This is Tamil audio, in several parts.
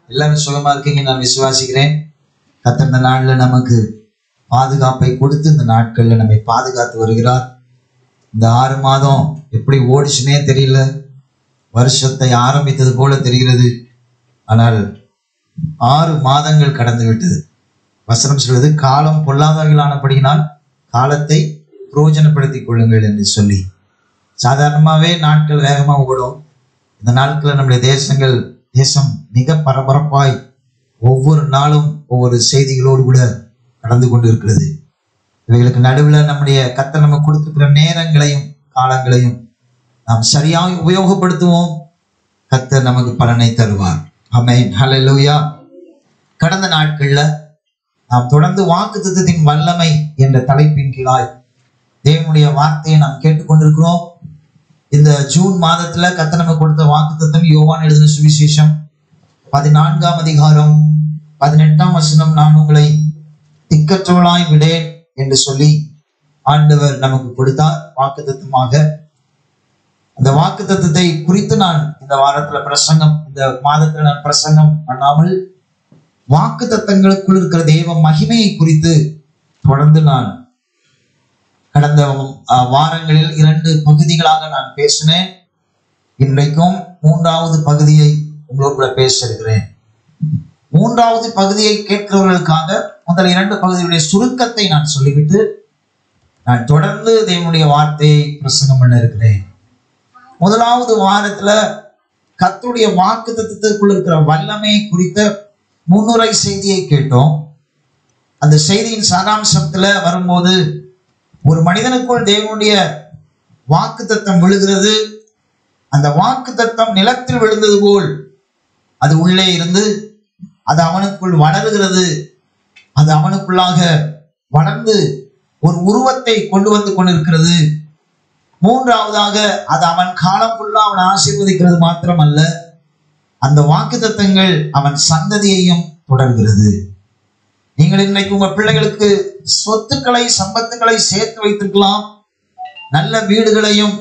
எல்லாரும் சுகமா இருக்கீங்க நான் விசுவாசிக்கிறேன் கத்தர் இந்த நாள்ல நமக்கு பாதுகாப்பை கொடுத்து இந்த நாட்கள்ல நம்மை பாதுகாத்து வருகிறார் இந்த ஆறு மாதம் எப்படி ஓடிச்சுனே தெரியல வருஷத்தை ஆரம்பித்தது போல தெரிகிறது ஆனால் ஆறு மாதங்கள் கடந்து விட்டது வசனம் சொல்வது காலம் பொல்லாதவர்களானபடியினால் காலத்தை பிரயோஜனப்படுத்திக் கொள்ளுங்கள் என்று சொல்லி சாதாரணமாகவே நாட்கள் வேகமாக ஓடும் இந்த நாட்களில் நம்முடைய தேசங்கள் தேசம் மிக பரபரப்பாய் ஒவ்வொரு நாளும் ஒவ்வொரு செய்திகளோடு கூட கடந்து கொண்டு இருக்கிறது இவைகளுக்கு நடுவில் நம்முடைய கத்த நம்ம கொடுத்திருக்கிற நேரங்களையும் காலங்களையும் நாம் சரியாக உபயோகப்படுத்துவோம் கத்தர் நமக்கு பலனை தருவார் அமேன் ஹalleluya கடந்த நாட்கள்ல நாம் தொடர்ந்து வாக்குத்தத்தத்தின் வல்லமை என்ற தலைப்பின் கீழாய் தேவனுடைய வார்த்தையை நாம் கேட்டுக்கொண்டிருக்கிறோம் இந்த ஜூன் மாதத்துல கத்த நமக்கு கொடுத்த வாக்குத்தத்தம் யோவான் எழுதின சுவிசேஷம் பதினான்காம் அதிகாரம் பதினெட்டாம் வசனம் நான் உங்களை திக்கற்றவளாய் விடேன் என்று சொல்லி ஆண்டவர் நமக்கு கொடுத்தார் வாக்குத்தத்தமாக அந்த வாக்குத்தத்தத்தை குறித்து நான் இந்த வாரத்துல பிரசங்கம் இந்த மாதத்துல நான் பிரசங்கம் பண்ணாமல் வாக்கு தத்தங்களுக்குள் இருக்கிற தெய்வ மகிமையை குறித்து தொடர்ந்து நான் கடந்த அஹ், வாரங்களில் இரண்டு பகுதிகளாக நான் பேசினேன் இன்றைக்கும் மூன்றாவது பகுதியை உங்களோடு கூட பேச இருக்கிறேன் மூன்றாவது பகுதியை கேட்கிறவர்களுக்காக முதல் இரண்டு பகுதியுடைய சுருக்கத்தை நான் சொல்லிவிட்டு நான் தொடர்ந்து தேவனுடைய வார்த்தையை பிரசங்கம் பண்ண இருக்கிறேன் முதலாவது வாரத்துல கர்த்தருடைய வாக்கு தத்துவத்துக்குள் இருக்கிற வல்லமை குறித்த முன்னுரை செய்தியை கேட்டோம் அந்த செய்தியின் சாராம்சத்துல வரும்போது ஒரு மனிதனுக்குள் தேவனுடைய வாக்கு தத்தம் விழுகிறது அந்த வாக்கு தத்தம் நிலத்தில் விழுந்தது போல் அது உள்ளே இருந்து அது அவனுக்குள் வளருகிறது அது அவனுக்குள்ளாக வளர்ந்து ஒரு உருவத்தை கொண்டு வந்து கொண்டிருக்கிறது மூன்றாவதாக அது அவன் காலம் ஃபுல்லா அவனை ஆசீர்வதிக்கிறது மாத்திரமல்ல அந்த வாக்குத்தத்தங்கள் அவன் சந்ததியையும் தொடர்கிறது நீங்கள் இன்றைக்கு உங்க பிள்ளைகளுக்கு சொத்துக்களை சம்பத்துக்களை சேர்த்து வைத்திருக்கலாம் நல்ல வீடுகளையும்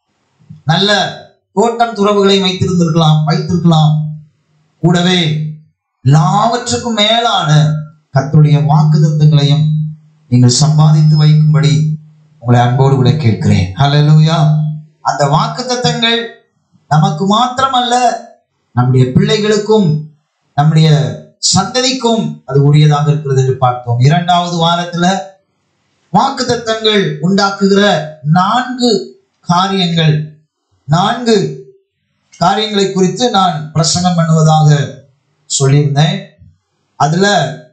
நல்ல தோட்டம் துறவுகளையும் வைத்திருந்திருக்கலாம் வைத்திருக்கலாம் கூடவே எல்லாவற்றுக்கும் மேலான கர்த்தருடைய வாக்குத்தத்தங்களையும் நீங்கள் சம்பாதித்து வைக்கும்படி உங்களை அன்போடு கூட கேட்கிறேன் ஹalleluya அந்த வாக்குத்தத்தங்கள் நமக்கு மாத்திரமல்ல நம்முடைய பிள்ளைகளுக்கும் நம்முடைய சந்ததிக்கும் அது உரியதாக இருக்கிறது என்று பார்த்தோம் இரண்டாவது வாரத்துல வாக்குத்தத்தங்கள் உண்டாக்குகிற நான்கு காரியங்கள் நான்கு காரியங்களை குறித்து நான் பிரசங்கம் பண்ணுவதாக சொல்லியிருந்தேன் அதுல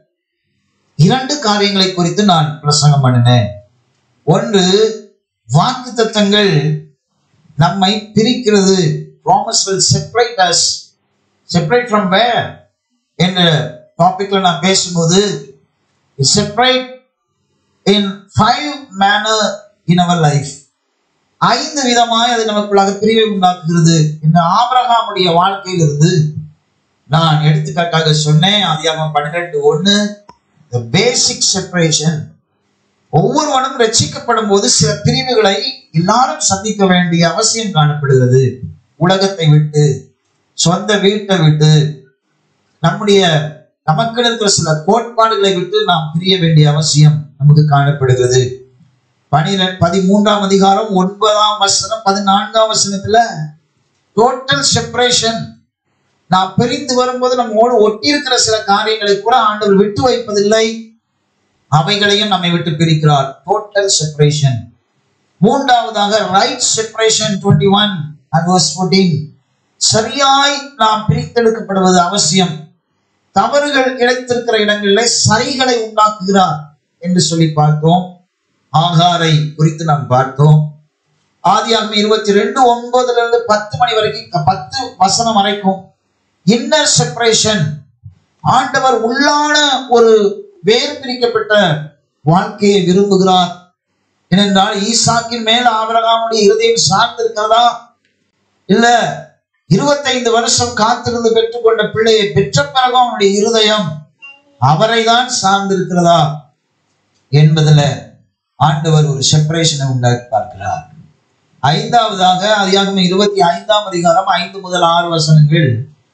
இரண்டு காரியங்களை குறித்து நான் பிரசங்கம் பண்ணினேன் ஒன்று வாக்குத்தத்தங்கள் நம்மை பிரிக்கிறது promise will separate us separate from where என்ற டாபிக்ல நான் பேசும்போது separate in five manner in our life ஐந்து விதமாய் அது நமக்குள்ளாக பிரிவை உண்டாக்குகிறது இந்த ஆபிரகாமுடைய வாழ்க்கையிலிருந்து நான் எடுத்துக்காட்டாக சொன்னேன் அதிகாரம் பன்னிரெண்டு ஒண்ணு பேசிக் செப்பரேஷன் ஒவ்வொருவனும் ரட்சிக்கப்படும் போது சில பிரிவுகளை எல்லாரும் சந்திக்க வேண்டிய அவசியம் காணப்படுகிறது உலகத்தை விட்டு சொந்த வீட்டை விட்டு நம்முடைய நமக்கு இருக்கிற சில கோட்பாடுகளை விட்டு நாம் பிரிய வேண்டிய அவசியம் நமக்கு காணப்படுகிறது பனிரெண்டு பதிமூன்றாம் அதிகாரம் ஒன்பதாம் வசனம் பதினான்காம் வசனத்துல டோட்டல் செப்பரேஷன் நாம் பிரிந்து வரும்போது நம்மோடு ஒட்டி இருக்கிற சில காரியங்களை கூட ஆண்டவர் விட்டு வைப்பதில்லை அவைகளையும் நம்மை விட்டு பிரிக்கிறார் டோட்டல் செப்பரேஷன் மூன்றாவதாக right separation twenty one and verse fourteen சரியாய் நாம் பிரித்தெடுக்கப்படுவது அவசியம் தவறுகள் இழைத்திருக்கிற இடங்களிலே சரிகளை உண்டாக்குகிறார் என்று சொல்லி பார்த்தோம் ஆகாரை குறித்து நாம் பார்த்தோம் ஆதியாகமம் இருபத்தி ரெண்டு ஒன்பதுல இருந்து பத்து மணி வரைக்கும் பத்து வசனம் வரைக்கும் இன்னர் செப்பரேஷன் ஆண்டவர் உள்ளான ஒரு வேறு பிரிக்கப்பட்ட வாழ்க்கையை விரும்புகிறார் ஏனென்றால் ஈசாக்கின் மேல் ஆபிரகாமுடைய இருதயம் சார்ந்திருக்கிறதா இல்ல இருபத்தைந்து வருஷம் காத்திருந்து பெற்றுக்கொண்ட பிள்ளையை பெற்ற பிறகு அவனுடைய இருதயம் அவரை தான் சார்ந்திருக்கிறதா என்பதுல ஆண்டவர் ஒரு செப்பரேஷனை உண்டாக்கி பார்க்கிறார் ஐந்தாவதாக அதிகாரம் இருபத்தி ஐந்தாம் அதிகாரம் ஐந்து முதல் ஆறு வசனங்கள்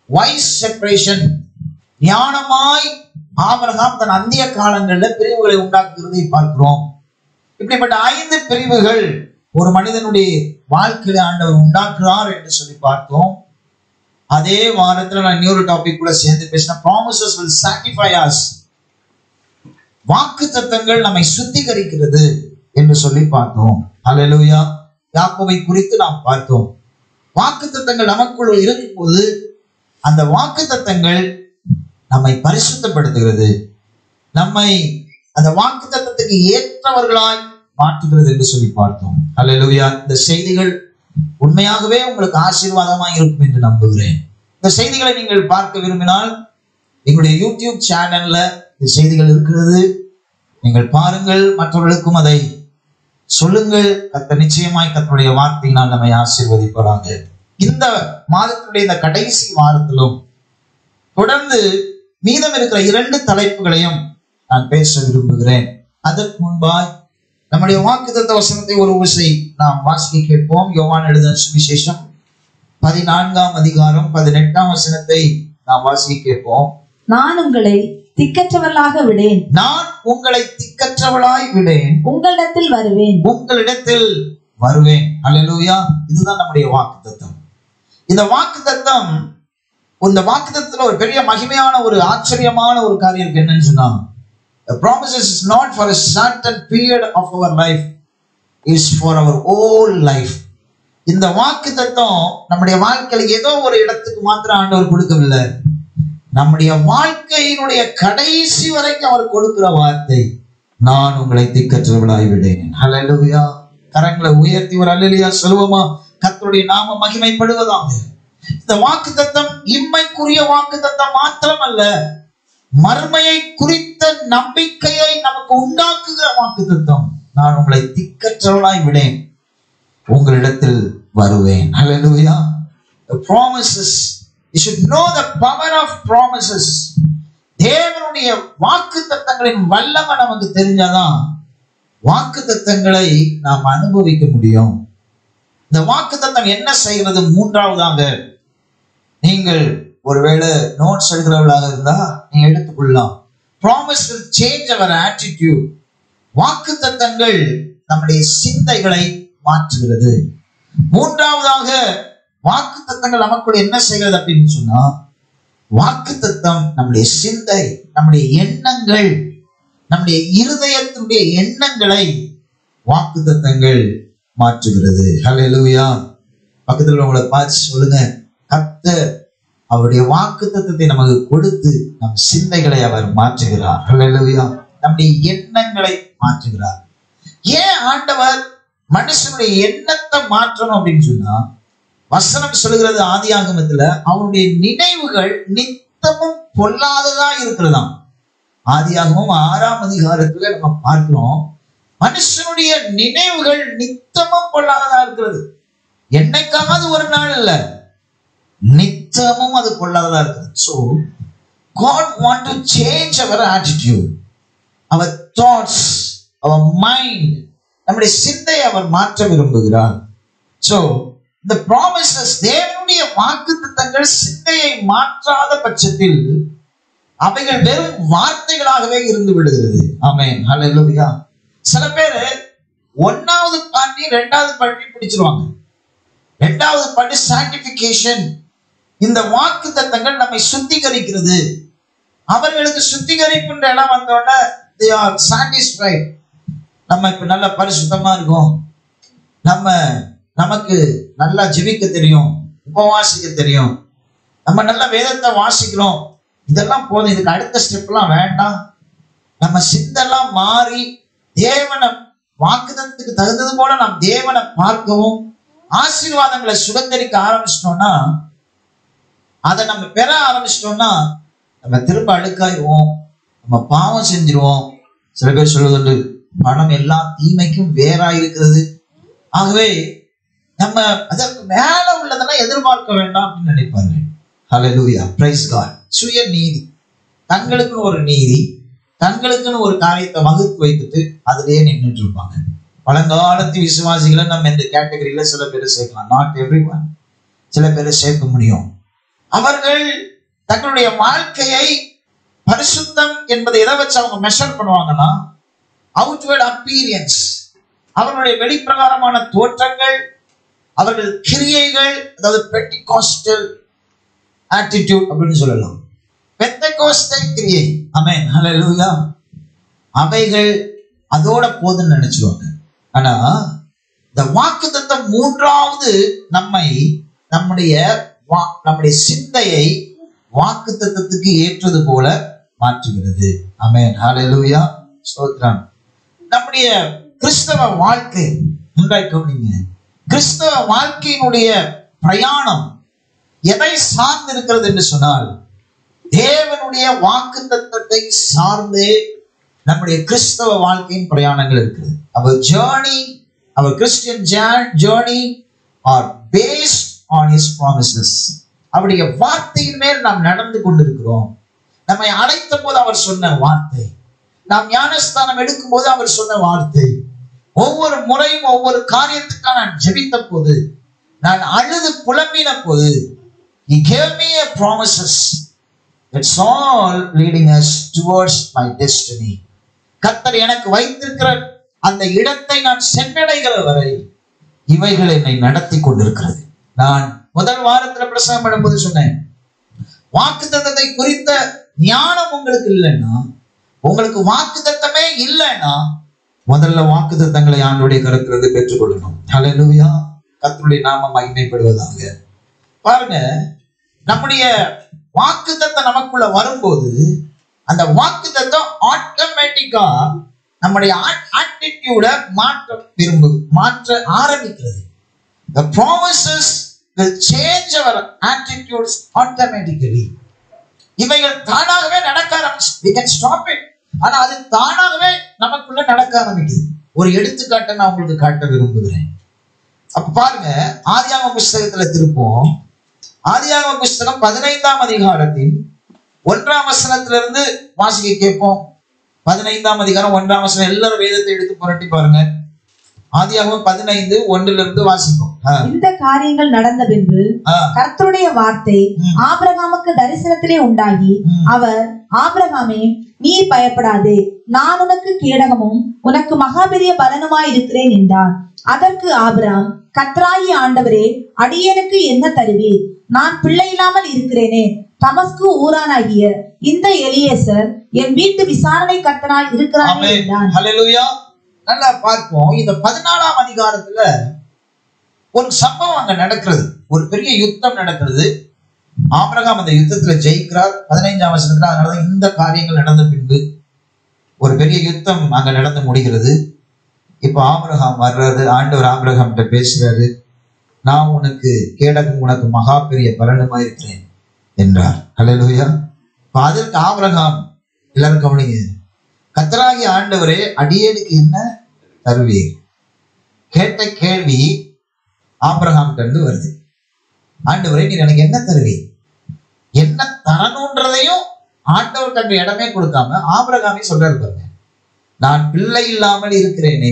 வைஸ் செப்பரேஷன் ஞானமாய் ஆபிரகாம் தன் அந்திய காலங்களில் பிரிவுகளை உண்டாக்குகிறதை பார்க்கிறோம் இப்படிப்பட்ட ஐந்து பிரிவுகள் ஒரு மனிதனுடைய வாழ்க்கையில ஆண்டவர் உண்டாக்குறார் என்று சொல்லி பார்த்தோம் அதே வாரத்துல நான் இன்னொரு டாபிக் கூட சேர்ந்து பேசினேன் ப்ராமிசஸ் will sanctify us வாக்கு தத்தங்கள் நம்மை சுத்திகரிக்கிறது என்று சொல்லி பார்த்தோம் அல்லேலூயா யாக்கோவை குறித்து நாம் பார்த்தோம் வாக்கு தத்தங்கள் நமக்குள் இருக்கும்போது அந்த வாக்கு தத்தங்கள் நம்மை பரிசுத்தப்படுத்துகிறது நம்மை அந்த வாக்கு தத்தத்துக்கு ஏற்றவர்களாய் மாற்றுகிறது என்று சொல்லி பார்த்தோம் அல்லேலூயா இந்த செய்திகள் உண்மையாகவே உங்களுக்கு ஆசீர்வாதமாக இருக்கும் என்று நம்புகிறேன் இந்த செய்திகளை நீங்கள் பார்க்க விரும்பினால் எங்களுடைய யூடியூப் சேனல்ல இந்த செய்திகள் இருக்கிறது நீங்கள் பாருங்கள் மற்றவர்களுக்கும் அதை சொல்லுங்கள் கத்த நிச்சயமாய் கத்தருடைய வார்த்தையினால் நம்மை ஆசீர்வதிப்பாராங்க இந்த மாதத்தினுடைய இந்த கடைசி வாரத்திலும் தொடர்ந்து மீதம் இருக்கிற இரண்டு தலைப்புகளையும் நான் பேச விரும்புகிறேன் அதற்கு முன்பாய் நம்முடைய வாக்குத்தத்த வசனத்தை ஒரு விசை நாம் வாசிக்க கேட்போம் யோவான் எழுதின சுவிசேஷம் பதினான்காம் அதிகாரம் பதினெட்டாம் வசனத்தை நாம் வாசிக்க கேட்போம் நான் உங்களை திக்கற்றவர்களாக விடேன் நான் உங்களை திக்கற்றவளாய் விடேன் உங்களிடத்தில் வருவேன் உங்களிடத்தில் வருவேன் அல்லேலூயா இதுதான் நம்முடைய வாக்குத்தத்தம் இந்த வாக்குத்தத்தம் இந்த வாக்குத்தத்தத்துல ஒரு பெரிய மகிமையான ஒரு ஆச்சரியமான ஒரு காரியம் இருக்கு என்னன்னு சொன்னா The promises is not for a certain period of our life is for our whole life இந்த வாக்கு தத்துவம் நம்முடைய வாழ்க்கையில ஏதோ ஒரு இடத்துக்கு மாத்திரம் ஆண்டவர் கொடுக்கவில்லை நம்முடைய வாழ்க்கையினுடைய கடைசி வரைக்கும் அவர் கொடுக்கிற வார்த்தை நான் உங்களை திக்கற்றவர்களாய் விடேன் ஹalleluya கரங்களை உயர்த்தி ஒரு அல்லேலூயா சொல்லுவோமா கர்த்தருடைய நாம மகிமைப்படுவதாக இந்த வாக்கு தத்தம் இம்மைக்குரிய வாக்கு தத்தம் மாத்திரமல்ல மறுமையை குறித்த நம்பிக்கையை நமக்கு உண்டாக்குகிற வாக்கு தத்தம் நான் உங்களை திக்கற்றவளாய் விடேன் உங்களிடத்தில் வருவேன் ஹalleluya the promises you should know the power of promises தேவனுடைய வாக்கு தத்தங்களின் வல்லமை நமக்கு தெரிஞ்சாதான் வாக்கு தத்தங்களை நாம் அனுபவிக்க முடியும் இந்த வாக்கு தத்தம் என்ன செய்கிறது மூன்றாவதாக நீங்கள் ஒருவேளை நோட்ஸ் எடுக்கிறவர்களாக இருந்தா நீங்க எடுத்துக்கொள்ளலாம் promise will change our attitude வாக்கு தத்தங்கள் நம்முடைய சிந்தைகளை மாற்றுகிறது மூன்றாவதாக வாக்கு தத்தங்கள் நமக்குள்ள என்ன செய்கிறது அப்படின்னு சொன்னா வாக்கு தத்தம் நம்முடைய சிந்தை நம்முடைய எண்ணங்கள் நம்முடைய இருதயத்தினுடைய எண்ணங்களை வாக்கு தத்தங்கள் மாற்றுகிறது ஹalleluya பக்கத்துல உங்களை பார்த்து சொல்லுங்க கர்த்தர் அவருடைய வாக்கு தத்தத்தை நமக்கு கொடுத்து நம் சிந்தைகளை அவர் மாற்றுகிறார் ஹalleluya நம்முடைய எண்ணங்களை மாற்றுகிறார் ஏன் ஆண்டவர் மனுஷனுடைய எண்ணத்தை மாற்றணும் அப்படின்னு சொன்னா வசனம் சொல்லுகிறது ஆதியாகமத்துல அவனுடைய நினைவுகள் நித்தமும் பொல்லாததா இருக்கிறதாம் ஆதியாகமும் ஆறாம் அதிகாரத்துல நம்ம பார்க்கிறோம் மனுஷனுடைய நினைவுகள் நித்தமும் பொல்லாததா இருக்கிறது என்னைக்காவது ஒரு நாள் இல்ல நித்தமும் அது பொல்லாததா இருக்குது so God want to change our attitude our thoughts our mind நம்முடைய சிந்தையை அவர் மாற்ற விரும்புகிறார் ஸோ இந்த ப்ராமிசஸ் தேவனுடைய வாக்கு திட்டங்கள் சிந்தையை மாற்றாத பட்சத்தில் அவைகள் வெறும் வார்த்தைகளாகவே இருந்து விடுகிறது ஆமென் ஹalleluya சில பேர் ஒன்னாவது பாட்டி ரெண்டாவது பாட்டி பிடிச்சிருவாங்க ரெண்டாவது பாட்டி சாண்டிபிகேஷன் இந்த வாக்கு தத்தங்கள் நம்மை சுத்திகரிக்கிறது அவர்களுக்கு சுத்திகரிப்புன்ற இடம் வந்தோடனே தே ஆர் சாட்டிஸ்ஃபைட் நம்ம இப்ப நல்ல பரிசுத்தமா இருக்கோம் நம்ம நமக்கு நல்லா ஜெபிக்க தெரியும் உபவாசிக்க தெரியும் நம்ம நல்ல வேதத்தை வாசிக்கிறோம் இதெல்லாம் போதும் இதுக்கு அடுத்த ஸ்டெப்லாம் வேண்டாம் நம்ம சிந்தெல்லாம் மாறி தேவனை வாக்குதத்துக்கு தகுந்தது போல நாம் தேவனை பார்க்கவும் ஆசீர்வாதங்களை சுதந்திரிக்க ஆரம்பிச்சிட்டோம்னா அதை நம்ம பெற ஆரம்பிச்சிட்டோம்னா நம்ம திரும்ப அழுக்காயிருவோம் நம்ம பாவம் செஞ்சிருவோம் சில பேர் சொல்வதுண்டு பணம் எல்லா தீமைக்கும் வேறா இருக்கிறது ஆகவே நம்ம அதற்கு மேல உள்ளதெல்லாம் எதிர்பார்க்க வேண்டாம் அப்படின்னு நினைப்பார்கள் ஹalleluya praise god சுய நீதி தங்களுக்குன்னு ஒரு நீதி தங்களுக்குன்னு ஒரு காரியத்தை வகுத்து வைத்துட்டு அதிலேயே நின்றுட்டு இருப்பாங்க பழங்காலத்து விசுவாசிகளை நம்ம இந்த கேட்டகரியில சில பேரை சேர்க்கலாம் நாட் எவ்ரி சில பேரை சேர்க்க முடியும் அவர்கள் தங்களுடைய வாழ்க்கையை பரிசுத்தம் என்பதை எதை வச்சு அவங்க மெஷர் பண்ணுவாங்கன்னா அவுட்வேர்ட் அப்பீரியன்ஸ் அவர்களுடைய வெளிப்பிரகாரமான தோற்றங்கள் அவர்கள் கிரியைகள் அதாவது பெட்டிகாஸ்டல் ஆட்டிடியூட் அப்படின்னு சொல்லலாம் பெத்தகோஸ்தை கிரியை அமேன் ஹalleluya அவைகள் அதோட போதுன்னு நினைச்சிருவாங்க ஆனா இந்த வாக்குத்தத்தம் மூன்றாவது நம்மை நம்முடைய வா- நம்முடைய சிந்தையை வாக்குத்தத்தத்துக்கு ஏற்றது போல மாற்றுகிறது அமேன் ஹalleluya ஸ்தோத்திரம் நம்முடைய கிறிஸ்தவ வாழ்க்கை நன்றாய் கவனிங்க கிறிஸ்தவ வாழ்க்கையினுடைய பிரயாணம் எதை சார்ந்து இருக்கிறது என்று சொன்னால் தேவனுடைய வாக்குத்தத்தத்தை சார்ந்தே நம்முடைய கிறிஸ்தவ வாழ்க்கையின் பிரயாணங்கள் இருக்குது our journey our Christian journey are based on his promises அவருடைய வார்த்தையின் மேல் நாம் நடந்து கொண்டிருக்கிறோம் நம்மை அழைத்த போது அவர் சொன்ன வார்த்தை நாம் ஞானஸ்தானம் எடுக்கும் போது அவர் சொன்ன வார்த்தை ஒவ்வொரு முறையும் ஒவ்வொரு காரியத்துக்காக நான் ஜெபித்த போது நான் அழுது புலம்பின போது he gave me a promises it's all leading us towards my destiny கர்த்தர் எனக்கு வைத்திருக்கிற அந்த இடத்தை நான் சென்றடைகிற வரை இவைகள் என்னை நடத்தி கொண்டிருக்கிறது நான் முதல் வாரத்துல பிரசங்கம் பண்ணும்போது சொன்னேன் வாக்குத்தத்தத்தை குறித்த ஞானம் உங்களுக்கு இல்லைன்னா உங்களுக்கு வாக்குத்தத்தமே இல்லைன்னா முதல்ல வாக்குத்தத்தங்களை ஆண்டுடைய கருத்திலிருந்து பெற்றுக்கொள்ளணும் ஹalleluya கர்த்தருடைய நாம மகிமைப்படுவதாக பாருங்க நம்முடைய வாக்குத்தத்தம் நமக்குள்ள வரும்போது அந்த வாக்குத்தத்தம் ஆட்டோமேட்டிக்கா நம்முடைய ஆட்டிடியூட மாற்ற விரும்பு மாற்ற ஆரம்பிக்கிறது the promises will change our attitudes automatically இவைகள் தானாகவே நடக்க ஆரம்பிச்சு we can stop it ஆனா அது தானாகவே நமக்குள்ள நடக்க ஆரம்பிக்குது ஒரு எடுத்துக்காட்டை நான் உங்களுக்கு காட்ட விரும்புகிறேன் அப்ப பாருங்க ஆதியாகம புஸ்தகத்துல திருப்போம் ஆதியாகம புஸ்தகம் பதினைந்தாம் அதிகாரத்தின் ஒன்றாம் வசனத்திலிருந்து வாசிக்க கேட்போம் பதினைந்தாம் அதிகாரம் ஒன்றாம் வசனம் எல்லாரும் வேதத்தை எடுத்து புரட்டி பாருங்க ஆதியாகமம் பதினைந்து ஒன்றுல இருந்து வாசிப்போம் ஆ, இந்த காரியங்கள் நடந்த பின்பு ஆ, கர்த்தருடைய வார்த்தை ம். ஆபிரகாமுக்கு தரிசனத்திலே உண்டாகி ம். அவர் ஆபிரகாமே நீ பயப்படாதே நான் உனக்கு கேடகமும் உனக்கு மகாபெரிய பலனுமாய் இருக்கிறேன் என்றார் அதற்கு ஆபிரகாம் கத்ராயி ஆண்டவரே அடியனுக்கு என்ன தருவீர் நான் பிள்ளை இல்லாமல் இருக்கிறேனே தமஸ்கு ஊரானாகிய இந்த எலியேசர் என் வீட்டு விசாரணை கர்த்தனாய் இருக்கிறானே ஆமென். என்றான் ஹalleluya நல்லா பார்ப்போம் இந்த பதினாலாம் அதிகாரத்துல ஒரு சம்பவம் அங்க நடக்கிறது ஒரு பெரிய யுத்தம் நடக்கிறது ஆபிரகாம் அந்த யுத்தத்துல ஜெயிக்கிறார் பதினைஞ்சாம் வசனத்துல அதனாலதான் இந்த காரியங்கள் நடந்த பின்பு ஒரு பெரிய யுத்தம் அங்க நடந்து முடிகிறது இப்ப ஆபிரகாம் வர்றாரு ஆண்டவர் ஆபிரகாம்கிட்ட பேசுறாரு நான் உனக்கு கேடகம் உனக்கு மகா பெரிய பலனுமா இருக்கிறேன் என்றார் ஹalleluya இப்ப அதற்கு ஆபிரகாம் எல்லாரும் கவனிங்க கத்தராகி ஆண்டவரே அடியேனுக்கு என்ன தருவீர் கேட்ட கேள்வி ஆபிரகாம் இருந்து வருது ஆண்டவரே நீர் எனக்கு என்ன தருவீர் என்ன தரணுன்றதையும் ஆண்டவர் தங்க இடமே கொடுக்காம ஆபிரகாமே சொல்றாரு பாருங்க நான் பிள்ளை இல்லாமல் இருக்கிறேனே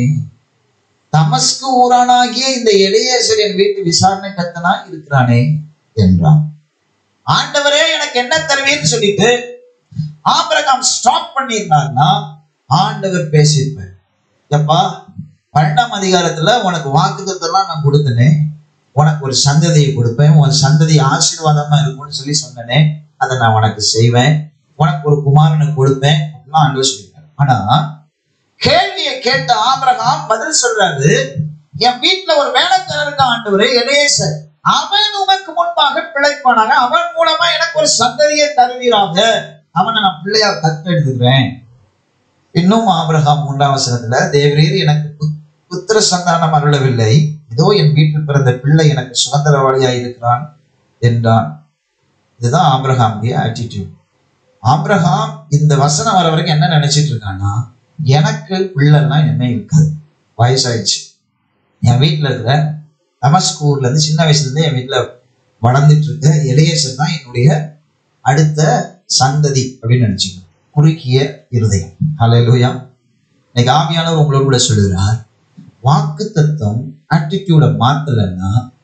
தமஸ்கு ஊரானாகிய இந்த எளியேசர் என் வீட்டு விசாரணை கத்தனா இருக்கிறானே என்றான் ஆண்டவரே எனக்கு என்ன தருவீர்னு சொல்லிட்டு ஆபிரகாம் ஸ்டாப் பண்ணியிருந்தாருன்னா ஆண்டவர் பேசியிருப்பார் எப்பா பன்னெண்டாம் அதிகாரத்துல உனக்கு வாக்குத்தத்தெல்லாம் நான் கொடுத்தனே உனக்கு ஒரு சந்ததியை கொடுப்பேன் உன் சந்ததி ஆசீர்வாதமா இருக்கும்னு சொல்லி சொன்னனே அதை நான் உனக்கு செய்வேன் உனக்கு ஒரு குமாரனை கொடுப்பேன் அப்படிலாம் ஆண்டவர் சொல்லியிருக்காரு ஆனா கேள்வியை கேட்ட ஆபிரகாம் பதில் சொல்றாரு என் வீட்டுல ஒரு வேலைக்காரர் இருக்க ஆண்டவரே எலேசர் அவன் உமக்கு முன்பாக பிழைப்பானாக அவன் மூலமா எனக்கு ஒரு சந்ததியை தருவீராக அவனை நான் பிள்ளையா கத்தெடுத்துக்கிறேன் இன்னும் ஆபிரகாம் மூன்றாம் வசனத்துல தேவரீர் எனக்கு புத்- புத்திர சந்தானம் அருளவில்லை இதோ என் வீட்டில் பிறந்த பிள்ளை எனக்கு சுதந்திரவாளியாய் இருக்கிறான் என்றான் இதுதான் ஆபிரகாமுடைய ஆட்டிடியூட் ஆபிரகாம் இந்த வசனம் வர வரைக்கும் என்ன நினைச்சிட்டு இருக்கான்னா எனக்கு பிள்ளைலாம் என்ன இருக்காது வயசாயிடுச்சு என் வீட்டில் இருக்கிற தமஸ்கூர்ல இருந்து சின்ன வயசுல இருந்து என் வீட்டில் வளர்ந்துட்டு இருக்க இளையசன் தான் என்னுடைய அடுத்த சந்ததி அப்படின்னு நினைச்சுக்கணும் குறுகிய இருதயம் ஹalleluya இன்னைக்கு ஆவியானவர் உங்களோட கூட சொல்லுகிறார் வாக்கு தத்துவம் ஆட்டிடியூட மாத்தலைன்னா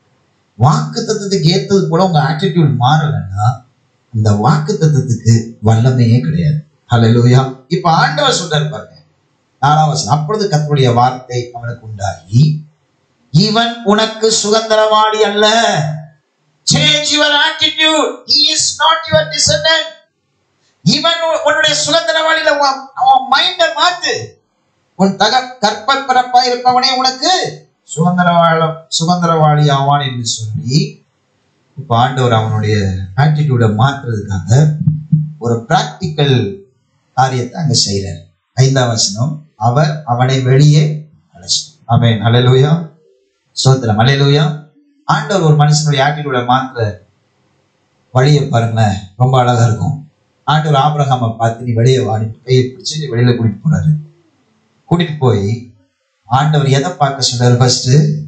வாக்கு தத்துவத்துக்கு ஏத்தது போல உங்க ஆட்டிடியூட் மாறலைன்னா இந்த வாக்கு தத்துவத்துக்கு வல்லமையே கிடையாது ஹalleluya இப்ப ஆண்டவர் சொல்றாரு பாருங்க நாலாம் வசனம் அப்பொழுது கர்த்தருடைய வார்த்தை அவனுக்கு உண்டாகி இவன் உனக்கு சுதந்திரவாளி அல்ல change your attitude he is not your descendant இவன் உ- உன்னுடைய சுதந்திரவாளியில உன்- அவன் மைண்ட மாத்து உன் தக கற்ப பிறப்பா இருப்பவனே உனக்கு சுதந்திரவாள சுதந்திரவாளி ஆவான் என்று சொல்லி இப்ப ஆண்டவர் அவனுடைய ஆட்டிடியூட மாற்றுறதுக்காக ஒரு பிராக்டிக்கல் காரியத்தை அங்க செய்யறார் ஐந்தாம் வசனம் அவர் அவனை வெளியே அழைச்சார் ஆமென் ஹalleluya சோத்திரம் ஹalleluya ஆண்டவர் ஒரு மனுஷனுடைய ஆட்டிடியூட மாற்ற வழியை பாருங்களேன் ரொம்ப அழகா இருக்கும் ஆண்டவர் ஆபிரகாமை பார்த்து நீ வெளியே வாடி கையை பிடிச்சு நீ வெளியில கூட்டிட்டு போறாரு கூட்டிட்டு போய் ஆண்டவர் எதை பார்க்க சொல்றாரு ஃபர்ஸ்ட்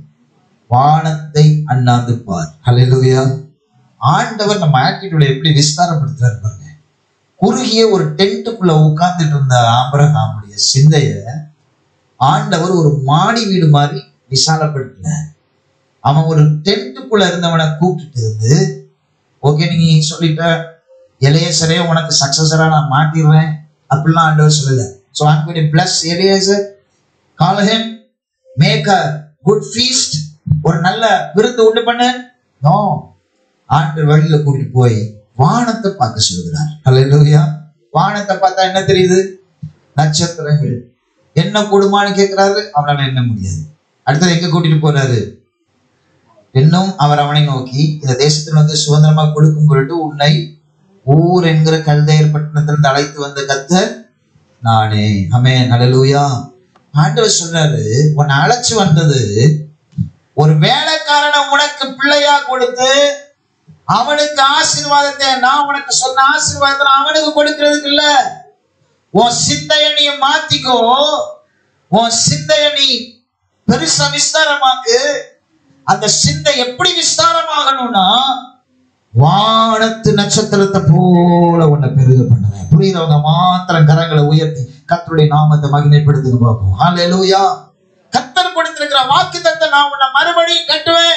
வானத்தை அண்ணாந்து பார் ஹalleluya ஆண்டவர் நம்ம ஆட்டிடியூட எப்படி விஸ்தாரப்படுத்துறாரு பாருங்க குறுகிய ஒரு டென்ட்டுக்குள்ள உட்கார்ந்துட்டு இருந்த ஆபிரகாமுடைய சிந்தைய ஆண்டவர் ஒரு மாடி வீடு மாதிரி விசாலப்படுத்தல அவன் ஒரு டென்ட்டுக்குள்ள இருந்தவனை கூப்பிட்டுட்டு இருந்து ஓகே நீ சொல்லிட்ட எலேசரே உனக்கு சக்சஸரா நான் மாட்டிடுறேன் அப்படிலாம் ஆண்டவர் சொல்லல so I'm going plus Eliezer call him make a good feast ஒரு நல்ல விருந்து உண்டு பண்ணு நோ ஆண்டு வழியில கூட்டிட்டு போய் வானத்தை பார்க்க சொல்கிறார் ஹalleluya வானத்தை பார்த்தா என்ன தெரியுது நட்சத்திரங்கள் என்ன கூடுமான்னு கேட்கிறாரு அவனால என்ன முடியாது அடுத்தது எங்க கூட்டிட்டு போறாரு இன்னும் அவர் அவனை நோக்கி இந்த தேசத்தில் வந்து சுதந்திரமா கொடுக்கும் பொருட்டு உன்னை ஊர் என்கிற கல்தையர் பட்டணத்திலிருந்து அழைத்து வந்த கத்தர் நானே அமே ஹalleluya ஆண்டவர் சொல்றாரு உன்னை அழைச்சு வந்தது ஒரு வேலைக்காரனை உனக்கு பிள்ளையா கொடுத்து அவனுக்கு ஆசீர்வாதத்தை நான் உனக்கு சொன்ன ஆசீர்வாதத்தை நான் அவனுக்கு கொடுக்கிறதுக்கு இல்ல உன் சிந்தைய நீ மாத்திக்கோ உன் சிந்தைய நீ பெருசா விஸ்தாரமாக்கு அந்த சிந்தை எப்படி விஸ்தாரமாகணும்னா வானத்து நட்சத்திரத்தை போல உன்னை பெருக பண்ணுவேன் புரியுறவங்க மாத்திரம் கரங்களை உயர்த்தி கர்த்தருடைய நாமத்தை மகிமைப்படுத்துங்க பார்ப்போம் ஹalleluya கர்த்தர் கொடுத்திருக்கிற வாக்குத்தத்தை நான் உன்னை மறுபடியும் கட்டுவேன்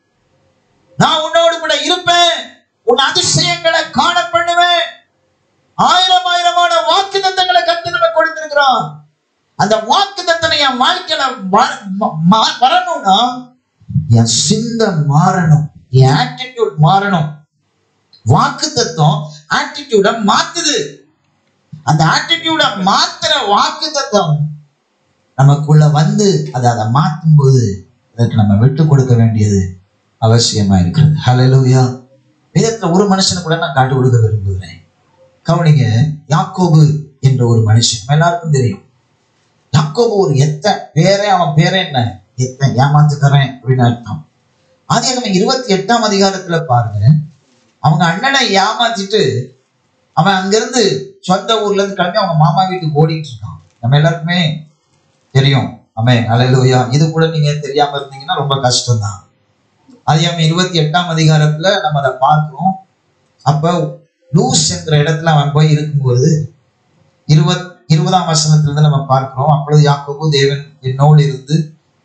நான் உன்னோடு கூட இருப்பேன் உன் அதிசயங்களை காண பண்ணுவேன் ஆயிரம் ஆயிரமான வாக்கு தத்தங்களை கத்து நம்ம கொடுத்திருக்கிறான் அந்த வாக்கு தத்தனை என் வாழ்க்கையில வ- ம- ம- வரணும்னா என் சிந்தை மாறணும் என் ஆட்டிடியூட் மாறணும் வாக்கு தத்துவம் ஆட்டிடியூட மாத்துது அந்த ஆட்டிடியூட மாத்துற வாக்கு தத்துவம் நமக்குள்ள வந்து அதை அதை மாற்றும் போது அதற்கு நம்ம விட்டு கொடுக்க வேண்டியது அவசியமா இருக்கிறது ஹalleluya வேதத்துல ஒரு மனுஷனை கூட நான் காட்டு கொடுக்க விரும்புகிறேன் கவனிங்க யாக்கோபு என்ற ஒரு மனுஷன் நம்ம எல்லாருக்கும் தெரியும் யாக்கோபு ஒரு எத்த பேரே அவன் பேரே என்ன எத்த ஏமாத்துக்கிறேன் அப்படின்னு அர்த்தம் ஆதியாகமம் இருபத்தி எட்டாம் அதிகாரத்துல பாருங்க அவங்க அண்ணனை ஏமாத்திட்டு அவன் அங்கிருந்து சொந்த ஊர்ல இருந்து கிளம்பி அவங்க மாமா வீட்டுக்கு ஓடிட்டு இருக்கான் நம்ம எல்லாருக்குமே தெரியும் அமே அலையிலுயா இது கூட நீங்க தெரியாம இருந்தீங்கன்னா ரொம்ப கஷ்டம்தான் அதிகாரம் இருபத்தி எட்டாம் அதிகாரத்துல நம்ம அதை பார்க்கிறோம் அப்ப லூஸ் என்கிற இடத்துல அவன் போய் இருக்கும்போது இருபத் இருபதாம் வசனத்துல இருந்து நம்ம பார்க்கிறோம் அப்பொழுது யாக்கோபு தேவன் என்னோடு இருந்து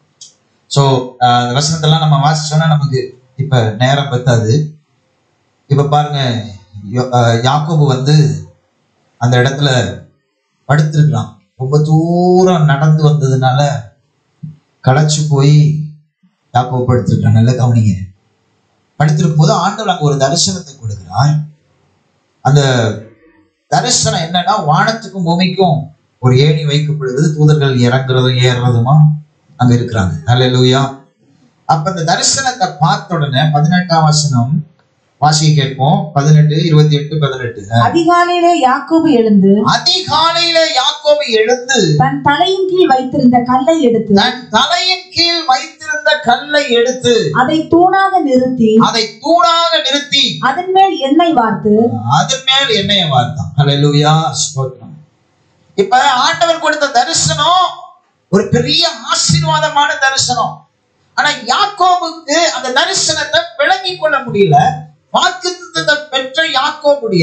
ஸோ அந்த வசனத்தெல்லாம் நம்ம வாசிச்சோம்னா நமக்கு இப்ப நேரம் பத்தாது இப்ப பாருங்க யோ- அஹ் யாக்கோபு வந்து அந்த இடத்துல படுத்திருக்கிறான் ரொம்ப தூரம் நடந்து வந்ததுனால களைச்சு போய் யாக்கோபு படுத்திருக்கான் நல்ல கவனிங்க படுத்திருக்கும் போது ஆண்டவர் அங்க ஒரு தரிசனத்தை கொடுக்கிறார் அந்த தரிசனம் என்னன்னா வானத்துக்கும் பூமிக்கும் ஒரு ஏணி வைக்கப்படுகிறது தூதர்கள் இறங்குறதும் ஏறுறதுமா அங்க இருக்கிறாங்க ஹalleluya அப்ப அந்த தரிசனத்தை பார்த்த உடனே பதினெட்டாம் வசனம் வாசிக்க கேட்போம் பதினெட்டு இருபத்தி எட்டு பதினெட்டு அதிகாலையிலே யாக்கோபு எழுந்து அதிகாலையில யாக்கோபு எழுந்து தன் தலையின் கீழ் வைத்திருந்த கல்லை எடுத்து தன் தலையின் கீழ் வைத்திருந்த கல்லை எடுத்து அதை தூணாக நிறுத்தி அதை தூணாக நிறுத்தி அதன் மேல் எண்ணெய் வார்த்து அதன் மேல் எண்ணெயை வார்த்தான் ஹalleluya ஸ்தோத்திரம் இப்ப ஆண்டவர் கொடுத்த தரிசனம் ஒரு பெரிய ஆசீர்வாதமான தரிசனம் ஆனா யாக்கோபுக்கு அந்த தரிசனத்தை விளங்கிக் கொள்ள முடியல வாக்குத்தத்தை பெற்ற யாக்கோபுடைய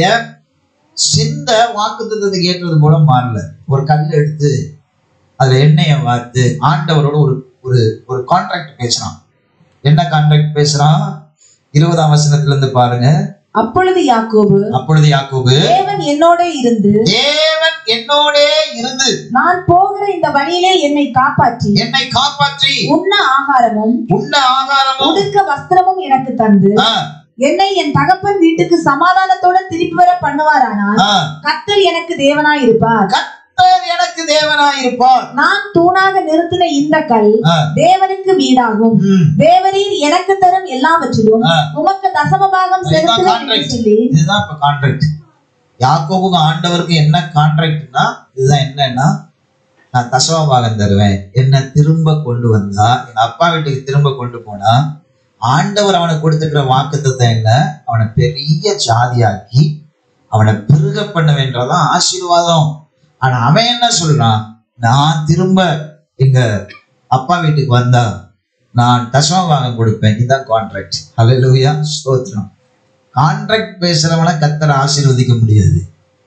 சிந்த வாக்குத்தத்துக்கு ஏற்றது போல மாறல ஒரு கல் எடுத்து அதுல எண்ணெயை வார்த்து ஆண்டவரோட ஒரு ஒரு ஒரு கான்ட்ராக்ட் பேசுறான் என்ன கான்ட்ராக்ட் பேசுறான் இருபதாம் வசனத்துல இருந்து பாருங்க அப்பொழுது யாக்கோபு அப்பொழுது யாக்கோபு தேவன் என்னோட இருந்து தேவன் என்னோடே இருந்து நான் போகிற இந்த வழியிலே என்னை காப்பாற்றி என்னை காப்பாற்றி உண்ண ஆகாரமும் உண்ண ஆகாரமும் உடுக்க வஸ்திரமும் எனக்கு தந்து ஆ, என்னை என் தகப்பன் வீட்டுக்கு சமாதானத்தோட திருப்பி வர பண்ணுவாரானால் ஆ. கர்த்தர் எனக்கு தேவனாய் இருப்பார் கர்த்தர் எனக்கு தேவனாயிருப்பார் நான் தூணாக நிறுத்தின இந்த கல் ஆ, தேவனுக்கு வீடாகும் ம். தேவரீர் எனக்கு தரும் எல்லாவற்றிலும் ஆ. உமக்கு தசம பாகம் இதுதான் செலுத்துவேன் என்று contract. சொல்லி இதுதான் இப்ப கான்ட்ராக்ட் யாக்கோபுக்கு ஆண்டவருக்கு என்ன கான்ட்ராக்ட்னா இதுதான் என்னன்னா நான் தசவபாகம் தருவேன் என்ன திரும்ப கொண்டு வந்தா எங்க அப்பா வீட்டுக்கு திரும்ப கொண்டு போனா ஆண்டவர் அவனுக்கு கொடுத்துக்கிற வாக்குத்தத்தம் என்ன அவனை பெரிய ஜாதியாக்கி அவனை பெருக பண்ணுவேன்றதான் ஆசீர்வாதம் ஆனா அவன் என்ன சொல்றான் நான் திரும்ப எங்க அப்பா வீட்டுக்கு வந்தா நான் தசமபாகம் கொடுப்பேன் இதுதான் கான்ட்ராக்ட் ஹalleluya ஸ்தோத்திரம் கான்ட்ராக்ட் பேசுறவனை கத்தரை ஆசீர்வதிக்க முடியாது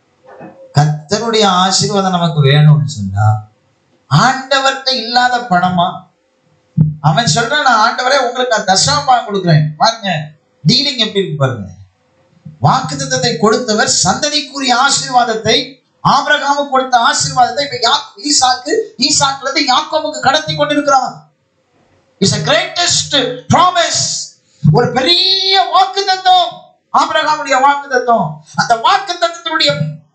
கத்தருடைய ஆசீர்வாதம் நமக்கு வேணும்னு சொன்னா ஆண்டவர்கிட்ட இல்லாத பணமா அவன் சொல்றான் நான் ஆண்டவரே உங்களுக்கு நான் தசமபாகம் கொடுக்குறேன் பாருங்க டீலிங் எப்படி இருக்கு பாருங்க வாக்குத்தத்தத்தை கொடுத்தவர் சந்ததிக்குரிய ஆசீர்வாதத்தை ஆபிரகாமுக்கு கொடுத்த ஆசீர்வாதத்தை இப்ப யா- ஈசாக்கு ஈசாக்குல இருந்து யாக்கோபுக்கு கடத்தி கொண்டிருக்கிறான் இஸ் a greatest promise ஒரு பெரிய வாக்குத்தத்தம் ஆபிரகாமுடைய வாக்குத்தத்தம் அந்த வாக்குத்தத்தத்தினுடைய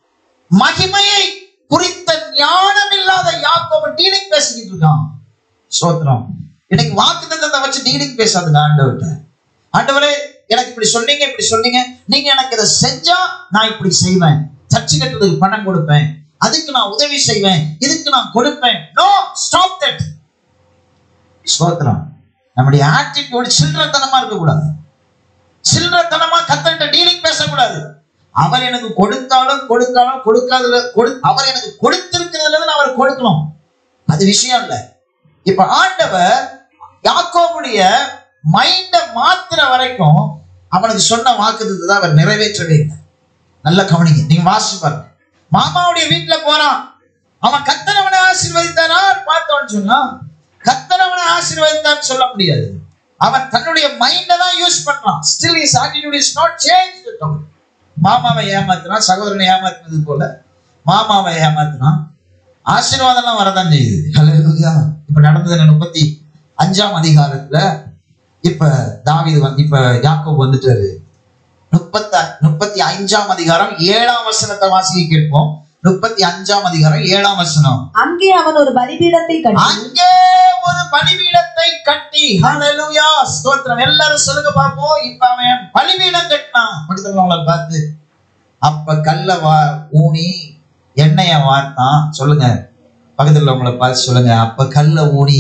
மகிமையை குறித்த ஞானம் இல்லாத யாக்கோபு டீலிங் பேசிக்கிட்டு இருக்கான் சோத்திரம் இன்னைக்கு வாக்குத்தத்தத்தை வச்சு டீலிங் பேசாதுங்க ஆண்டவர்கிட்ட ஆண்டவரே எனக்கு இப்படி சொன்னீங்க இப்படி சொன்னீங்க நீங்க எனக்கு இதை செஞ்சா நான் இப்படி செய்வேன் சர்ச்சு கட்டுறதுக்கு பணம் கொடுப்பேன் அதுக்கு நான் உதவி செய்வேன் இதுக்கு நான் கொடுப்பேன் நோ ஸ்டாப் தட் ஸ்தோத்திரம் நம்முடைய ஆட்டிடியூட் சில்லறத்தனமா இருக்கக்கூடாது சில்லறத்தனமா கத்தன்ட்ட டீலிங் பேசக்கூடாது அவர் எனக்கு கொடுத்தாலும் கொடுத்தாலும் கொடுக்காததுல கொடு அவர் எனக்கு கொடுத்திருக்கிறதுல இருந்து அவர் கொடுக்கணும் அது விஷயம் இல்ல இப்ப ஆண்டவர் யாக்கோபுடைய மைண்ட மாத்துற வரைக்கும் அவனுக்கு சொன்ன வாக்குத்தத்தை தான் அவர் நிறைவேற்றவே இல்லை நல்ல கவனிங்க நீங்க வாசிச்சு பாருங்க மாமாவுடைய வீட்டுல போறான் அவன் கத்தனவனை ஆசீர்வதித்தானா பார்த்தோன்னு சொன்னா கத்தனவனை ஆசீர்வதித்தான்னு சொல்ல முடியாது அவன் தன்னுடைய மைண்ட தான் யூஸ் பண்றான் still is attitude is not change மாமாவை ஏமாத்துறான் சகோதரனை ஏமாத்துனது போல மாமாவை ஏமாத்துறான் ஆசீர்வாதம்லாம் வரதான் செய்யுது ஹalleluya இப்ப நடந்தது என்ன முப்பத்தி அஞ்சாம் அதிகாரத்துல இப்ப தாவீது வந்து இப்ப யாக்கோபு வந்துட்டாரு முப்பத்த முப்பத்தி அஞ்சாம் அதிகாரம் ஏழாம் வசனத்தை வாசிக்க கேட்போம் முப்பத்தி அஞ்சாம் அதிகாரம் ஏழாம் வசனம் அங்கே அவன் ஒரு பலிபீடத்தை கட்டி அங்கே ஒரு பலிபீடத்தை கட்டி ஹalleluya ஸ்தோத்திரம் எல்லாரும் சொல்லுங்க பாப்போம் இப்ப அவன் பலிபீடம் கட்டினான் பக்கத்துல பார்த்து அப்ப கல்ல வா ஊனி எண்ணெய வார்த்தான் சொல்லுங்க பக்கத்துல உங்களை பார்த்து சொல்லுங்க அப்ப கல்ல ஊனி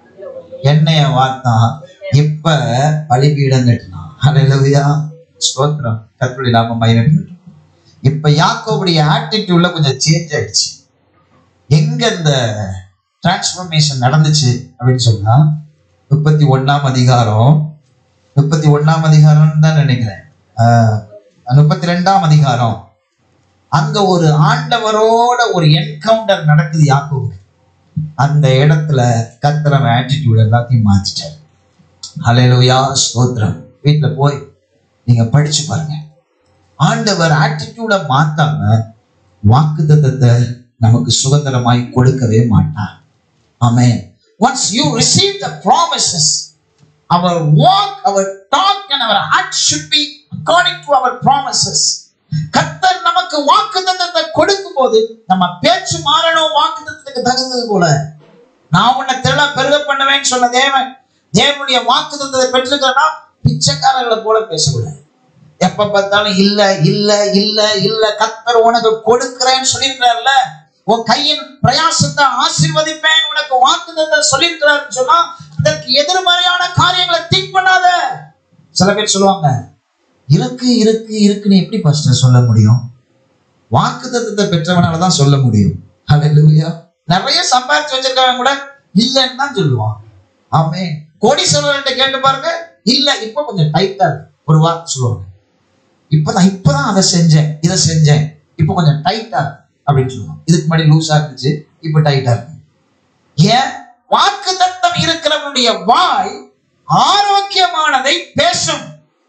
எண்ணெய வார்த்தான் இப்ப பலிபீடம் கட்டினான் ஹalleluya ஸ்தோத்திரம் கர்த்தருடைய நாம மகிமை இப்ப யாக்கோபுடைய ஆட்டிடியூட்ல கொஞ்சம் சேஞ்ச் ஆயிடுச்சு எங்க இந்த டிரான்ஸ்ஃபர்மேஷன் நடந்துச்சு அப்படின்னு சொன்னா முப்பத்தி ஒண்ணாம் அதிகாரம் முப்பத்தி ஒண்ணாம் அதிகாரம் தான் நினைக்கிறேன் ஆஹ், முப்பத்தி ரெண்டாம் அதிகாரம் அங்க ஒரு ஆண்டவரோட ஒரு என்கவுண்டர் நடக்குது யாக்கோவுக்கு அந்த இடத்துல கத்திர ஆட்டிடியூட் எல்லாத்தையும் மாத்திட்டாரு ஹalleluya ஸ்தோத்திரம் வீட்டுல போய் நீங்க படிச்சு பாருங்க ஆண்டவர் ஆட்டிடியூட மாத்தாம வாக்குத்தத்தத்தை நமக்கு சுதந்திரமாய் கொடுக்கவே மாட்டார் ஆமென் once you receive the promises our walk our talk and our act should be according to our promises கர்த்தர் நமக்கு வாக்குத்தத்தத்தை கொடுக்கும் போது நம்ம பேச்சு மாறணும் வாக்குத்தத்தத்துக்கு தகுந்தது போல நான் உன்னை திரள பெருக பண்ணுவேன்னு சொன்ன தேவன் தேவனுடைய வாக்குத்தத்தத்தை பெற்றிருக்கிறனா பிச்சைக்காரர்களை போல பேசக்கூடாது எப்ப பார்த்தாலும் இல்ல இல்ல இல்ல இல்ல கத்தர் உனக்கு கொடுக்கிறேன்னு சொல்லியிருக்கிறார்ல உன் கையின் பிரயாசத்தை ஆசீர்வதிப்பேன் உனக்கு வாக்குதத்தை சொல்லியிருக்கிறாருன்னு சொன்னா அதற்கு எதிர்மறையான காரியங்களை திங்க் பண்ணாத சில பேர் சொல்லுவாங்க இருக்கு இருக்கு இருக்குன்னு எப்படி பாஸ்டர் சொல்ல முடியும் வாக்குத்தத்தத்தை பெற்றவனால தான் சொல்ல முடியும் ஹalleluya நிறைய சம்பாதிச்சு வச்சிருக்கவன் கூட இல்லைன்னு தான் சொல்லுவான் ஆமே கோடீஸ்வரர்கிட்ட கேட்டு பாருங்க இல்ல இப்ப கொஞ்சம் டைட்டா இருக்கு ஒரு வார்த்தை சொல்லுவாங்க இப்பதான் இப்பதான் அதை செஞ்சேன் இதை செஞ்சேன் இப்போ கொஞ்சம் டைட்டா இருக்கு அப்படின்னு சொல்லுவாங்க இதுக்கு முன்னாடி லூஸா இருந்துச்சு இப்ப டைட்டா இருக்கு ஏன் வாக்கு தத்தம் இருக்கிறவனுடைய வாய் ஆரோக்கியமானதை பேசும்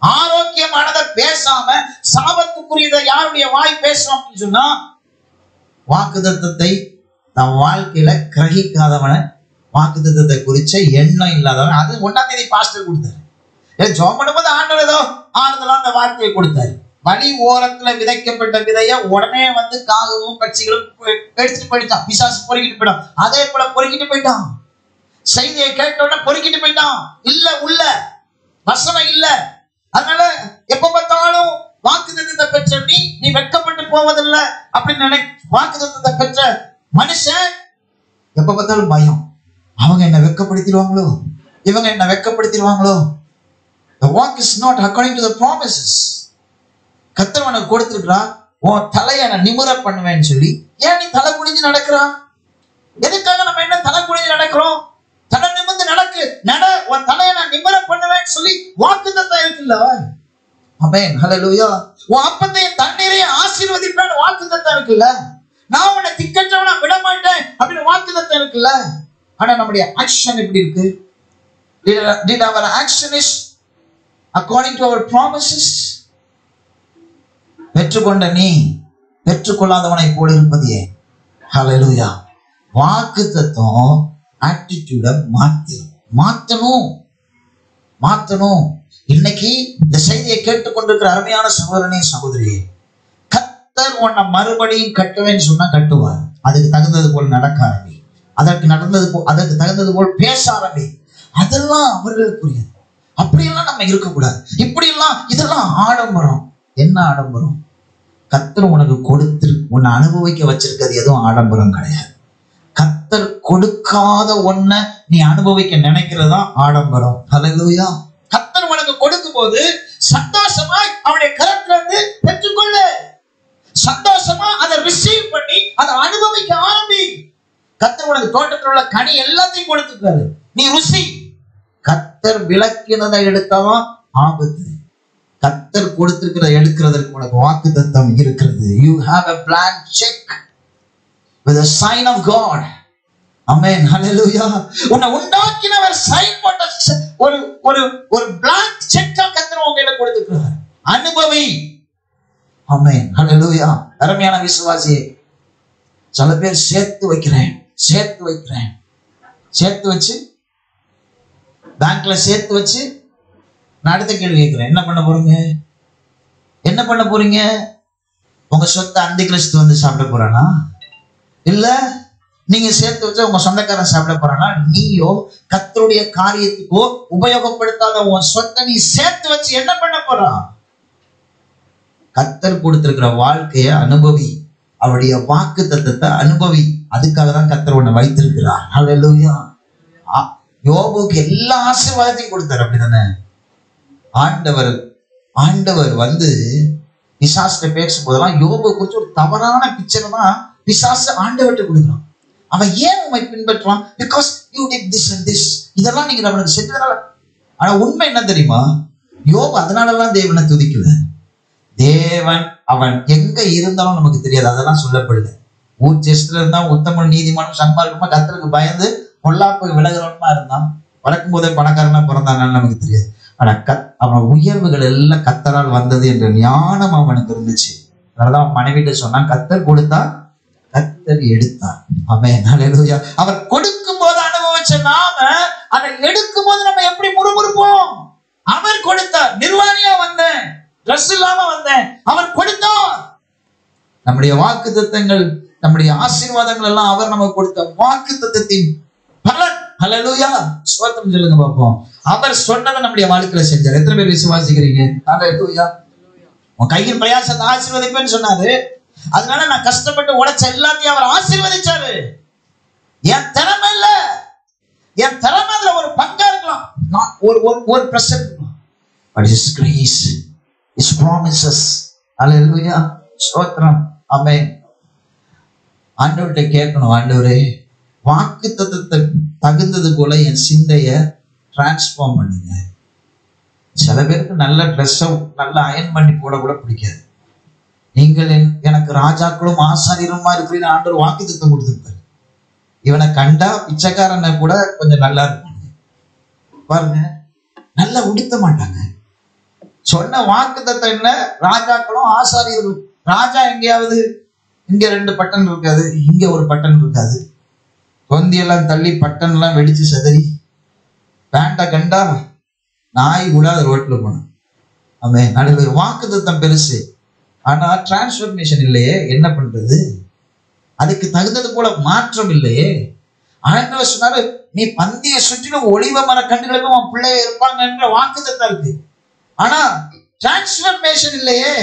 ஆரோக்கியமானதை பேசாம சாபத்துக்குரியதை யாருடைய வாய் பேசும் அப்படின்னு சொன்னா வாக்குத்தத்தத்தை தன் வாழ்க்கையில கிரகிக்காதவன வாக்குத்தத்தத்தை குறிச்ச எண்ணம் இல்லாதவன் அது ஒன்னாம் தேதி பாஸ்டர் கொடுத்தாரு ஏன் ஜோம் பண்ணும்போது ஆண்டவர் ஏதோ ஆறுதலா அந்த வார்த்தையை கொடுத்தாரு வழி ஓரத்துல விதைக்கப்பட்ட விதைய உடனே வந்து காகவும் பட்சிகளும் பு- எடுத்துட்டு போயிட்டான் பிசாசு பொறுக்கிட்டு போயிட்டான் அதே போல பொறுக்கிட்டு போயிட்டான் செய்தியை கேட்ட உடனே பொறுக்கிட்டு போயிட்டான் இல்ல உள்ள வசனம் இல்ல அதனால எப்ப பார்த்தாலும் வாக்குத்தத்தத்தை பெற்ற நீ நீ வெட்கப்பட்டு போவதில்லை அப்படின்னு நினை வாக்குத்தத்தத்தை பெற்ற மனுஷன் எப்ப பார்த்தாலும் பயம் அவங்க என்ன வெட்கப்படுத்திடுவாங்களோ இவங்க என்ன வெட்கப்படுத்திடுவாங்களோ The walk is not according to the promises. கர்த்தர் உனக்கு கொடுத்திருக்கிறா உன் தலையை நான் நிமிர பண்ணுவேன்னு சொல்லி ஏன் நீ தலை குனிஞ்சு நடக்கிறா எதுக்காக நம்ம என்ன தலை குனிஞ்சு நடக்கிறோம் தலை நிமிர்ந்து நடக்கு நட உன் தலையை நான் நிமிர பண்ணுவேன்னு சொல்லி வாக்குத்தத்தம் இருக்குல்ல அமேன் ஹalleluya உன் அப்பத்தையும் தண்ணீரையும் ஆசீர்வதிப்பேன் வாக்குத்தத்தம் இருக்குல்ல நான் உன்னை திக்கற்றவனா விட மாட்டேன் அப்படின்னு வாக்குத்தத்தம் இருக்குல்ல ஆனா நம்முடைய ஆக்ஷன் எப்படி இருக்கு did, did our action is according to our promises பெற்றுக்கொண்ட நீ பெற்றுக்கொள்ளாதவனை போல இருப்பது ஏன் ஹalleluya வாக்கு தத்துவம் ஆட்டிடியூட மாத்து மாத்தணும் மாத்தணும் இன்னைக்கு இந்த செய்தியை கேட்டுக்கொண்டிருக்கிற அருமையான சகோதரனே சகோதரியே கத்தர் உன்னை மறுபடியும் கட்டுவேன்னு சொன்னா கட்டுவார் அதுக்கு தகுந்தது போல் நடக்க ஆரம்பி அதற்கு நடந்தது போ அதற்கு தகுந்தது போல் பேச ஆரம்பி அதெல்லாம் அவர்களுக்குரியது அப்படியெல்லாம் நம்ம இருக்கக்கூடாது இப்படியெல்லாம் இதெல்லாம் ஆடம்பரம் என்ன ஆடம்பரம் கத்தர் உனக்கு கொடுத்து உன்னை அனுபவிக்க வச்சிருக்கிறது எதுவும் ஆடம்பரம் கிடையாது கத்தர் கொடுக்காத ஒன்ன நீ அனுபவிக்க நினைக்கிறது தான் ஆடம்பரம் ஹalleluya கத்தர் உனக்கு கொடுக்கும் போது சந்தோஷமாய் அவருடைய கரத்துல இருந்து பெற்றுக்கொள்ளு சந்தோஷமா அதை ரிசீவ் பண்ணி அதை அனுபவிக்க ஆரம்பி கத்தர் உனக்கு தோட்டத்தில் உள்ள கனி எல்லாத்தையும் கொடுத்துருக்காரு நீ ருசி கத்தர் விளக்கினதை எடுத்தவன் ஆபத்து கத்தர் கொடுத்திருக்கிற எடுக்கிறதற்கு உனக்கு வாக்கு தத்தம் இருக்கிறது you have a blank check with a sign of God amen hallelujah உன்னை உண்டாக்கினவர் சைன் போட்ட ச- ஒரு ஒரு ஒரு blank check கத்தர் உங்ககிட்ட கொடுத்திருக்கிறார் அனுபவி amen hallelujah அருமையான விசுவாசியே சில பேர் சேர்த்து வைக்கிறேன் சேர்த்து வைக்கிறேன் சேர்த்து வச்சு பேங்க்ல சேர்த்து வச்சு நான் அடுத்த கேள்வி கேட்கிறேன் என்ன பண்ண போறீங்க என்ன பண்ண போறீங்க உங்க சொத்தை அந்த கிறிஸ்து வந்து சாப்பிட போறானா இல்ல நீங்க சேர்த்து வச்சா உங்க சொந்தக்காரன் சாப்பிட போறானா நீயோ கத்தருடைய காரியத்துக்கோ உபயோகப்படுத்தாத உன் சொத்தை நீ சேர்த்து வச்சு என்ன பண்ண போறான் கத்தர் கொடுத்திருக்கிற வாழ்க்கைய அனுபவி அவருடைய வாக்கு தத்தத்தை அனுபவி அதுக்காக தான் கத்தர் உன்னை வைத்திருக்கிறார் ஹalleluya ஆ- யோபுக்கு எல்லா ஆசீர்வாதத்தையும் கொடுத்தார் அப்படிதானே ஆண்டவர் ஆண்டவர் வந்து பிசாசிட்ட பேசும்போதெல்லாம் யோபு குறித்து ஒரு தவறான பிக்சரை தான் பிசாசு ஆண்டவர்கிட்ட கொடுக்குறான் அவன் ஏன் உண்மை பின்பற்றுவான் because you did this and this இதெல்லாம் நீங்க அவனுக்கு செஞ்சதுனால ஆனா உண்மை என்ன தெரியுமா யோபு அதனாலலாம் தேவனை துதிக்கல தேவன் அவன் எங்க இருந்தாலும் நமக்கு தெரியாது அதெல்லாம் சொல்லப்படல ஊர் செஸ்ட்ல இருந்தா உத்தம நீதிமானும் சன்மார்க்கமா கத்தருக்கு பயந்து பொல்லாப்பு விலகிறவனுமா இருந்தான் வளர்க்கும் போதே பணக்காரனா பிறந்தாங்கன்னு நமக்கு தெரியாது ஆனா கத் அவன் உயர்வுகள் எல்லாம் கத்தரால் வந்தது என்ற ஞானம் அவனுக்கு இருந்துச்சு அதனாலதான் அவன் மனைவிட்டு சொன்னான் கத்தர் கொடுத்தா கத்தர் எடுத்தார் அவன் ஹalleluya அவர் கொடுக்கும் போது அனுபவிச்ச நாம அதை எடுக்கும் போது நம்ம எப்படி முறுமுறுப்போம் அவர் கொடுத்தார் நிர்வாணியா வந்தேன் ட்ரெஸ் இல்லாம வந்தேன் அவர் கொடுத்தார் நம்முடைய வாக்கு தத்தங்கள் நம்முடைய ஆசீர்வாதங்கள் எல்லாம் அவர் நமக்கு கொடுத்த வாக்கு தத்தத்தின் பலன் ஹalleluya ஸ்தோத்திரம் சொல்லுங்க பாப்போம் அவர் சொன்னதை நம்முடைய வாழ்க்கையில செஞ்சார் எத்தனை பேர் விசுவாசிக்கிறீங்க ஹalleluya உன் கையின் பிரயாசத்தை ஆசீர்வதிப்பேன்னு சொன்னாரு அதனால நான் கஷ்டப்பட்டு உழைச்ச எல்லாத்தையும் அவர் ஆசீர்வதிச்சாரு என் திறமை இல்ல என் திறமை அதுல ஒரு பங்கா இருக்கலாம் நான் ஒரு ஒரு ஒரு present but is grace is promises hallelujah ஸ்தோத்திரம் ஆமென் ஆண்டவர்கிட்ட கேட்கணும் ஆண்டவரே வாக்கு தத்தத்தை தகுந்தது போல என் சிந்தைய டிரான்ஸ்ஃபார்ம் பண்ணுங்க சில பேருக்கு நல்ல ட்ரெஸ்ஸை நல்லா அயன் பண்ணி போட கூட பிடிக்காது நீங்கள் என்- எனக்கு ராஜாக்களும் ஆசாரியருமா இருக்கிறீங்க ஆண்டவர் வாக்கு தத்தம் கொடுத்துருப்பாரு இவனை கண்டா பிச்சைக்காரனை கூட கொஞ்சம் நல்லா இருப்பாங்க பாருங்க நல்லா உடுத்த மாட்டாங்க சொன்ன வாக்குத்தத்தம் என்ன ராஜாக்களும் ஆசாரியர்களும் ராஜா எங்கேயாவது இங்க ரெண்டு பட்டன் இருக்காது இங்க ஒரு பட்டன் இருக்காது தொந்தியெல்லாம் தள்ளி பட்டன் எல்லாம் வெடிச்சு செதறி பேண்ட கண்டா நாய் கூட அது ரோட்ல போகணும் ஆமே நடுவில் வாக்குத்தத்தம் பெருசு ஆனா டிரான்ஸ்ஃபர்மேஷன் இல்லையே என்ன பண்றது அதுக்கு தகுந்தது போல மாற்றம் இல்லையே ஆண்டவர் சொன்னாரு நீ பந்திய சுற்றிலும் ஒளிவ மர கண்டுகளுக்கும் உன் பிள்ளைய இருப்பாங்க என்ற வாக்குத்தத்தம் இருக்கு ஆனா டிரான்ஸ்ஃபர்மேஷன் இல்லையே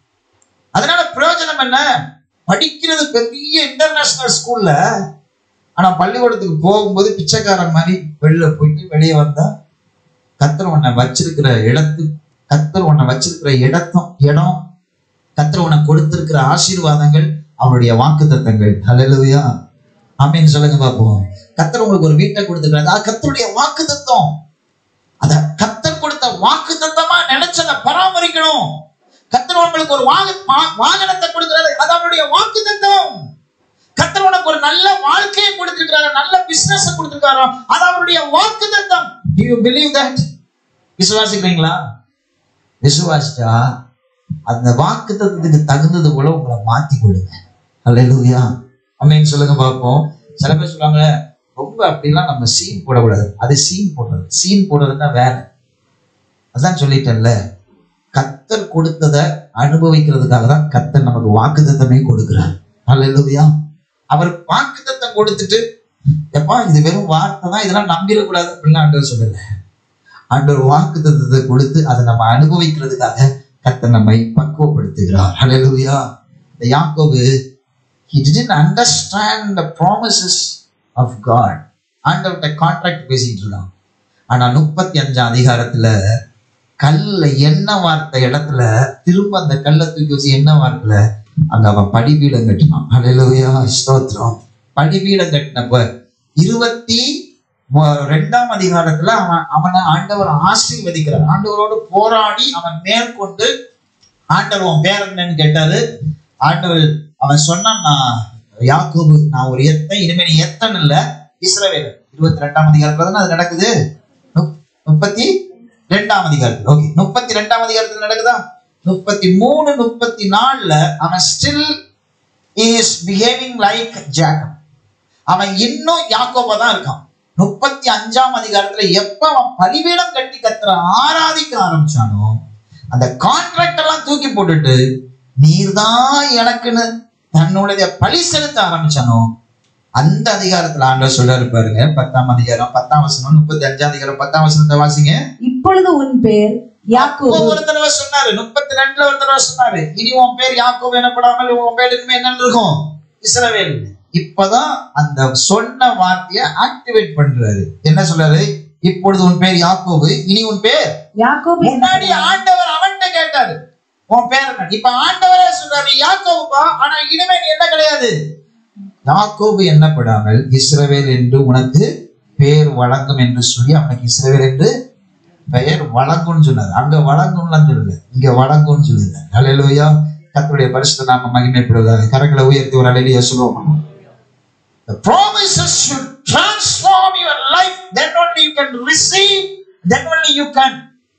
அதனால பிரயோஜனம் என்ன படிக்கிறது பெரிய இன்டர்நேஷனல் ஸ்கூல்ல ஆனா பள்ளிக்கூடத்துக்கு போகும்போது பிச்சைக்காரன் மாதிரி வெளியில போயிட்டு வெளியே வந்தா கத்தர் உன்னை வச்சிருக்கிற இடத்து கத்தர் உன்னை வச்சிருக்கிற இடத்தும் இடம் கத்தர் உனக்கு கொடுத்திருக்கிற ஆசீர்வாதங்கள் அவருடைய வாக்கு தத்தங்கள் ஹalleluya ஆமென் சொல்லுங்க பாப்போம் கத்தர் உங்களுக்கு ஒரு வீட்டை கொடுத்துருக்காரு அது கத்தருடைய வாக்கு தத்தம் அத கத்தர் கொடுத்த வாக்கு தத்தமா நினைச்சத பராமரிக்கணும் கத்தர் உங்களுக்கு ஒரு வாக வா- வாகனத்தை கொடுக்கிறாரு அது அவருடைய வாக்கு தத்தம் கத்தர் உனக்கு ஒரு நல்ல வாழ்க்கையை கொடுத்திருக்கிறாரு நல்ல பிசினஸ் கொடுத்திருக்காரு அது அவருடைய வாக்கு தத்தம் do you believe that விசுவாசிக்கிறீங்களா விசுவாசிச்சா அந்த வாக்கு தத்துவத்துக்கு தகுந்தது போல உங்களை மாத்தி கொடுங்க அல்லேலூயா அம்மேன்னு சொல்லுங்க பார்ப்போம் சில பேர் சொல்லுவாங்க ரொம்ப அப்படிலாம் நம்ம சீன் போடக்கூடாது அது சீன் போடுறது சீன் போடுறதுன்னா வேற அதான் சொல்லிட்டேன்ல கத்தர் கொடுத்ததை அனுபவிக்கிறதுக்காக தான் கத்தர் நமக்கு வாக்குத்தத்தமே கொடுக்கிறார் அல்லேலூயா அவர் வாக்குத்தத்தம் கொடுத்துட்டு எப்பா இது வெறும் வார்த்தை தான் இதெல்லாம் நம்பிடக்கூடாது அப்படின்னு ஆண்டவர் சொல்லல ஆண்டவர் வாக்குத்தத்தத்தை கொடுத்து அதை நம்ம அனுபவிக்கிறதுக்காக கத்தர் நம்மை பக்குவப்படுத்துகிறார் ஹalleluya இந்த யாக்கோபு he didn't understand the promises of God ஆண்டவர்கிட்ட கான்ட்ராக்ட் பேசிட்டு இருக்கான் ஆனா முப்பத்தி அஞ்சாம் அதிகாரத்துல கல்ல என்ன வார்த்தை இடத்துல திரும்ப அந்த கல்லை தூக்கி வச்சு என்ன வார்த்தையில அங்க அவன் படிபீடம் கட்டினான் ஹalleluya ஸ்தோத்திரம் படிபீடம் கட்டினப்ப இருபத்தி மு- ரெண்டாம் அதிகாரத்துல அவன் அவனை ஆண்டவர் ஆசீர்வதிக்கிறார் ஆண்டவரோடு போராடி அவன் மேற்கொண்டு ஆண்டவர் உன் பேர் என்னன்னு கேட்டாரு ஆண்டவர் அவன் சொன்னான் நான் யாக்கோபு நான் ஒரு எத்தன் இனிமே நீ எத்தன் இல்ல இஸ்ரவேல் இருபத்தி ரெண்டாம் அதிகாரத்துல தானே அது நடக்குது முப்- முப்பத்தி ரெண்டாம் அதிகாரத்தில் ஓகே முப்பத்தி ரெண்டாம் அதிகாரத்தில் நடக்குதா முப்பத்தி மூணு முப்பத்தி நாலுல அவன் still is behaving like Jacob அவன் இன்னும் யாக்கோபா தான் இருக்கான் முப்பத்தி அஞ்சாம் அதிகாரத்துல எப்ப அவன் பலிபீடம் கட்டி கத்துற ஆராதிக்க ஆரம்பிச்சானோ அந்த கான்ட்ராக்ட் எல்லாம் தூக்கி போட்டுட்டு நீர்தான் எனக்குன்னு தன்னுடைய பழி செலுத்த ஆரம்பிச்சானோ அந்த அதிகாரத்துல ஆண்டவர் சொல்றாரு பாருங்க பத்தாம் அதிகாரம் பத்தாம் வசனம் முப்பத்தி அஞ்சாம் அதிகாரம் பத்தாம் வசனத்தை வாசிங்க இப்பொழுது உன் பேர் அப்போ யாக்கோபு ஒரு தடவை சொன்னாரு முப்பத்தி ரெண்டுல ஒரு தடவை சொன்னாரு இனி உன் பேர் யாக்கோபு எனப்படாமல் உன் பேர் இனிமே என்னன்னு இருக்கும் இஸ்ரவேல் இப்பதான் அந்த சொன்ன வார்த்தையை ஆக்டிவேட் பண்றாரு என்ன சொல்றாரு இப்பொழுது உன் பேர் யாக்கோபு இனி உன் பேர் யாக்கோபு முன்னாடி ஆண்டவர் அவன்கிட்ட கேட்டாரு உன் பேர் என்ன இப்ப ஆண்டவரே சொல்றாரு நீ யாக்கோபுப்பா ஆனா இனிமே நீ என்ன கிடையாது யாக்கோபு எண்ணப்படாமல் இஸ்ரவேல் என்று உனக்கு பேர் வழங்கும் என்று சொல்லி அவனுக்கு இஸ்ரவேல் என்று பெயர் வழங்கும்னு சொன்னார் அங்க வழங்கும்லாம் சொல்லல இங்க வழங்கும்னு சொல்லியிருந்தார் ஹalleluya கர்த்தருடைய பரிசுத்த நாம மகிமைப்படுவதாக கரங்களை உயர்த்தி ஒரு அலையிலேயே சொல்லுவோம் The promises should transform your life. Then only you can receive. Then only you can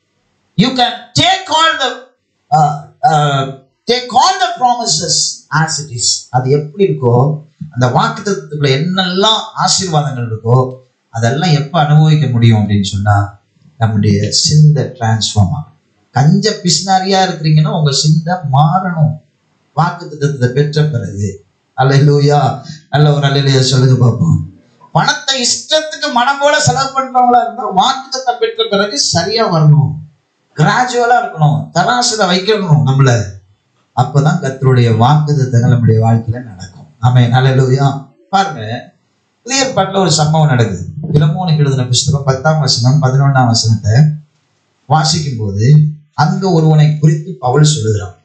you can take all the uh, uh, take all the promises as it is. அது எப்படி இருக்கோ அந்த வாக்குத்தத்துக்குள்ள என்னெல்லாம் ஆசீர்வாதங்கள் இருக்கோ அதெல்லாம் எப்ப அனுபவிக்க முடியும் அப்படின்னு சொன்னா நம்முடைய சிந்தை டிரான்ஸ்ஃபார்ம் ஆகும் கஞ்ச பிஸ்னாரியா இருக்கிறீங்கன்னா உங்க சிந்தை மாறணும் வாக்குத்தத்தத்தை பெற்ற பிறகு அல்லேலூயா நல்ல ஒரு அல்லையா சொல்லுங்க பார்ப்போம் பணத்தை இஷ்டத்துக்கு மனம் போல செலவு பண்றவங்களா இருந்தா வாக்குத்தத்தை பெற்ற பிறகு சரியா வரணும் கிராஜுவலா இருக்கணும் தராசுல வைக்கணும் நம்மள அப்பதான் கர்த்தருடைய வாக்குத்தத்தங்கள் நம்முடைய வாழ்க்கையில நடக்கும் ஆமே நல்ல பாருங்க புதிய ஏற்பாட்டுல ஒரு சம்பவம் நடக்குது பிலமோனுக்கு எழுதின புஸ்தகம் பத்தாம் வசனம் பதினொன்னாம் வசனத்தை வாசிக்கும் போது அங்க ஒருவனை குறித்து பவுல் சொல்லுகிறான்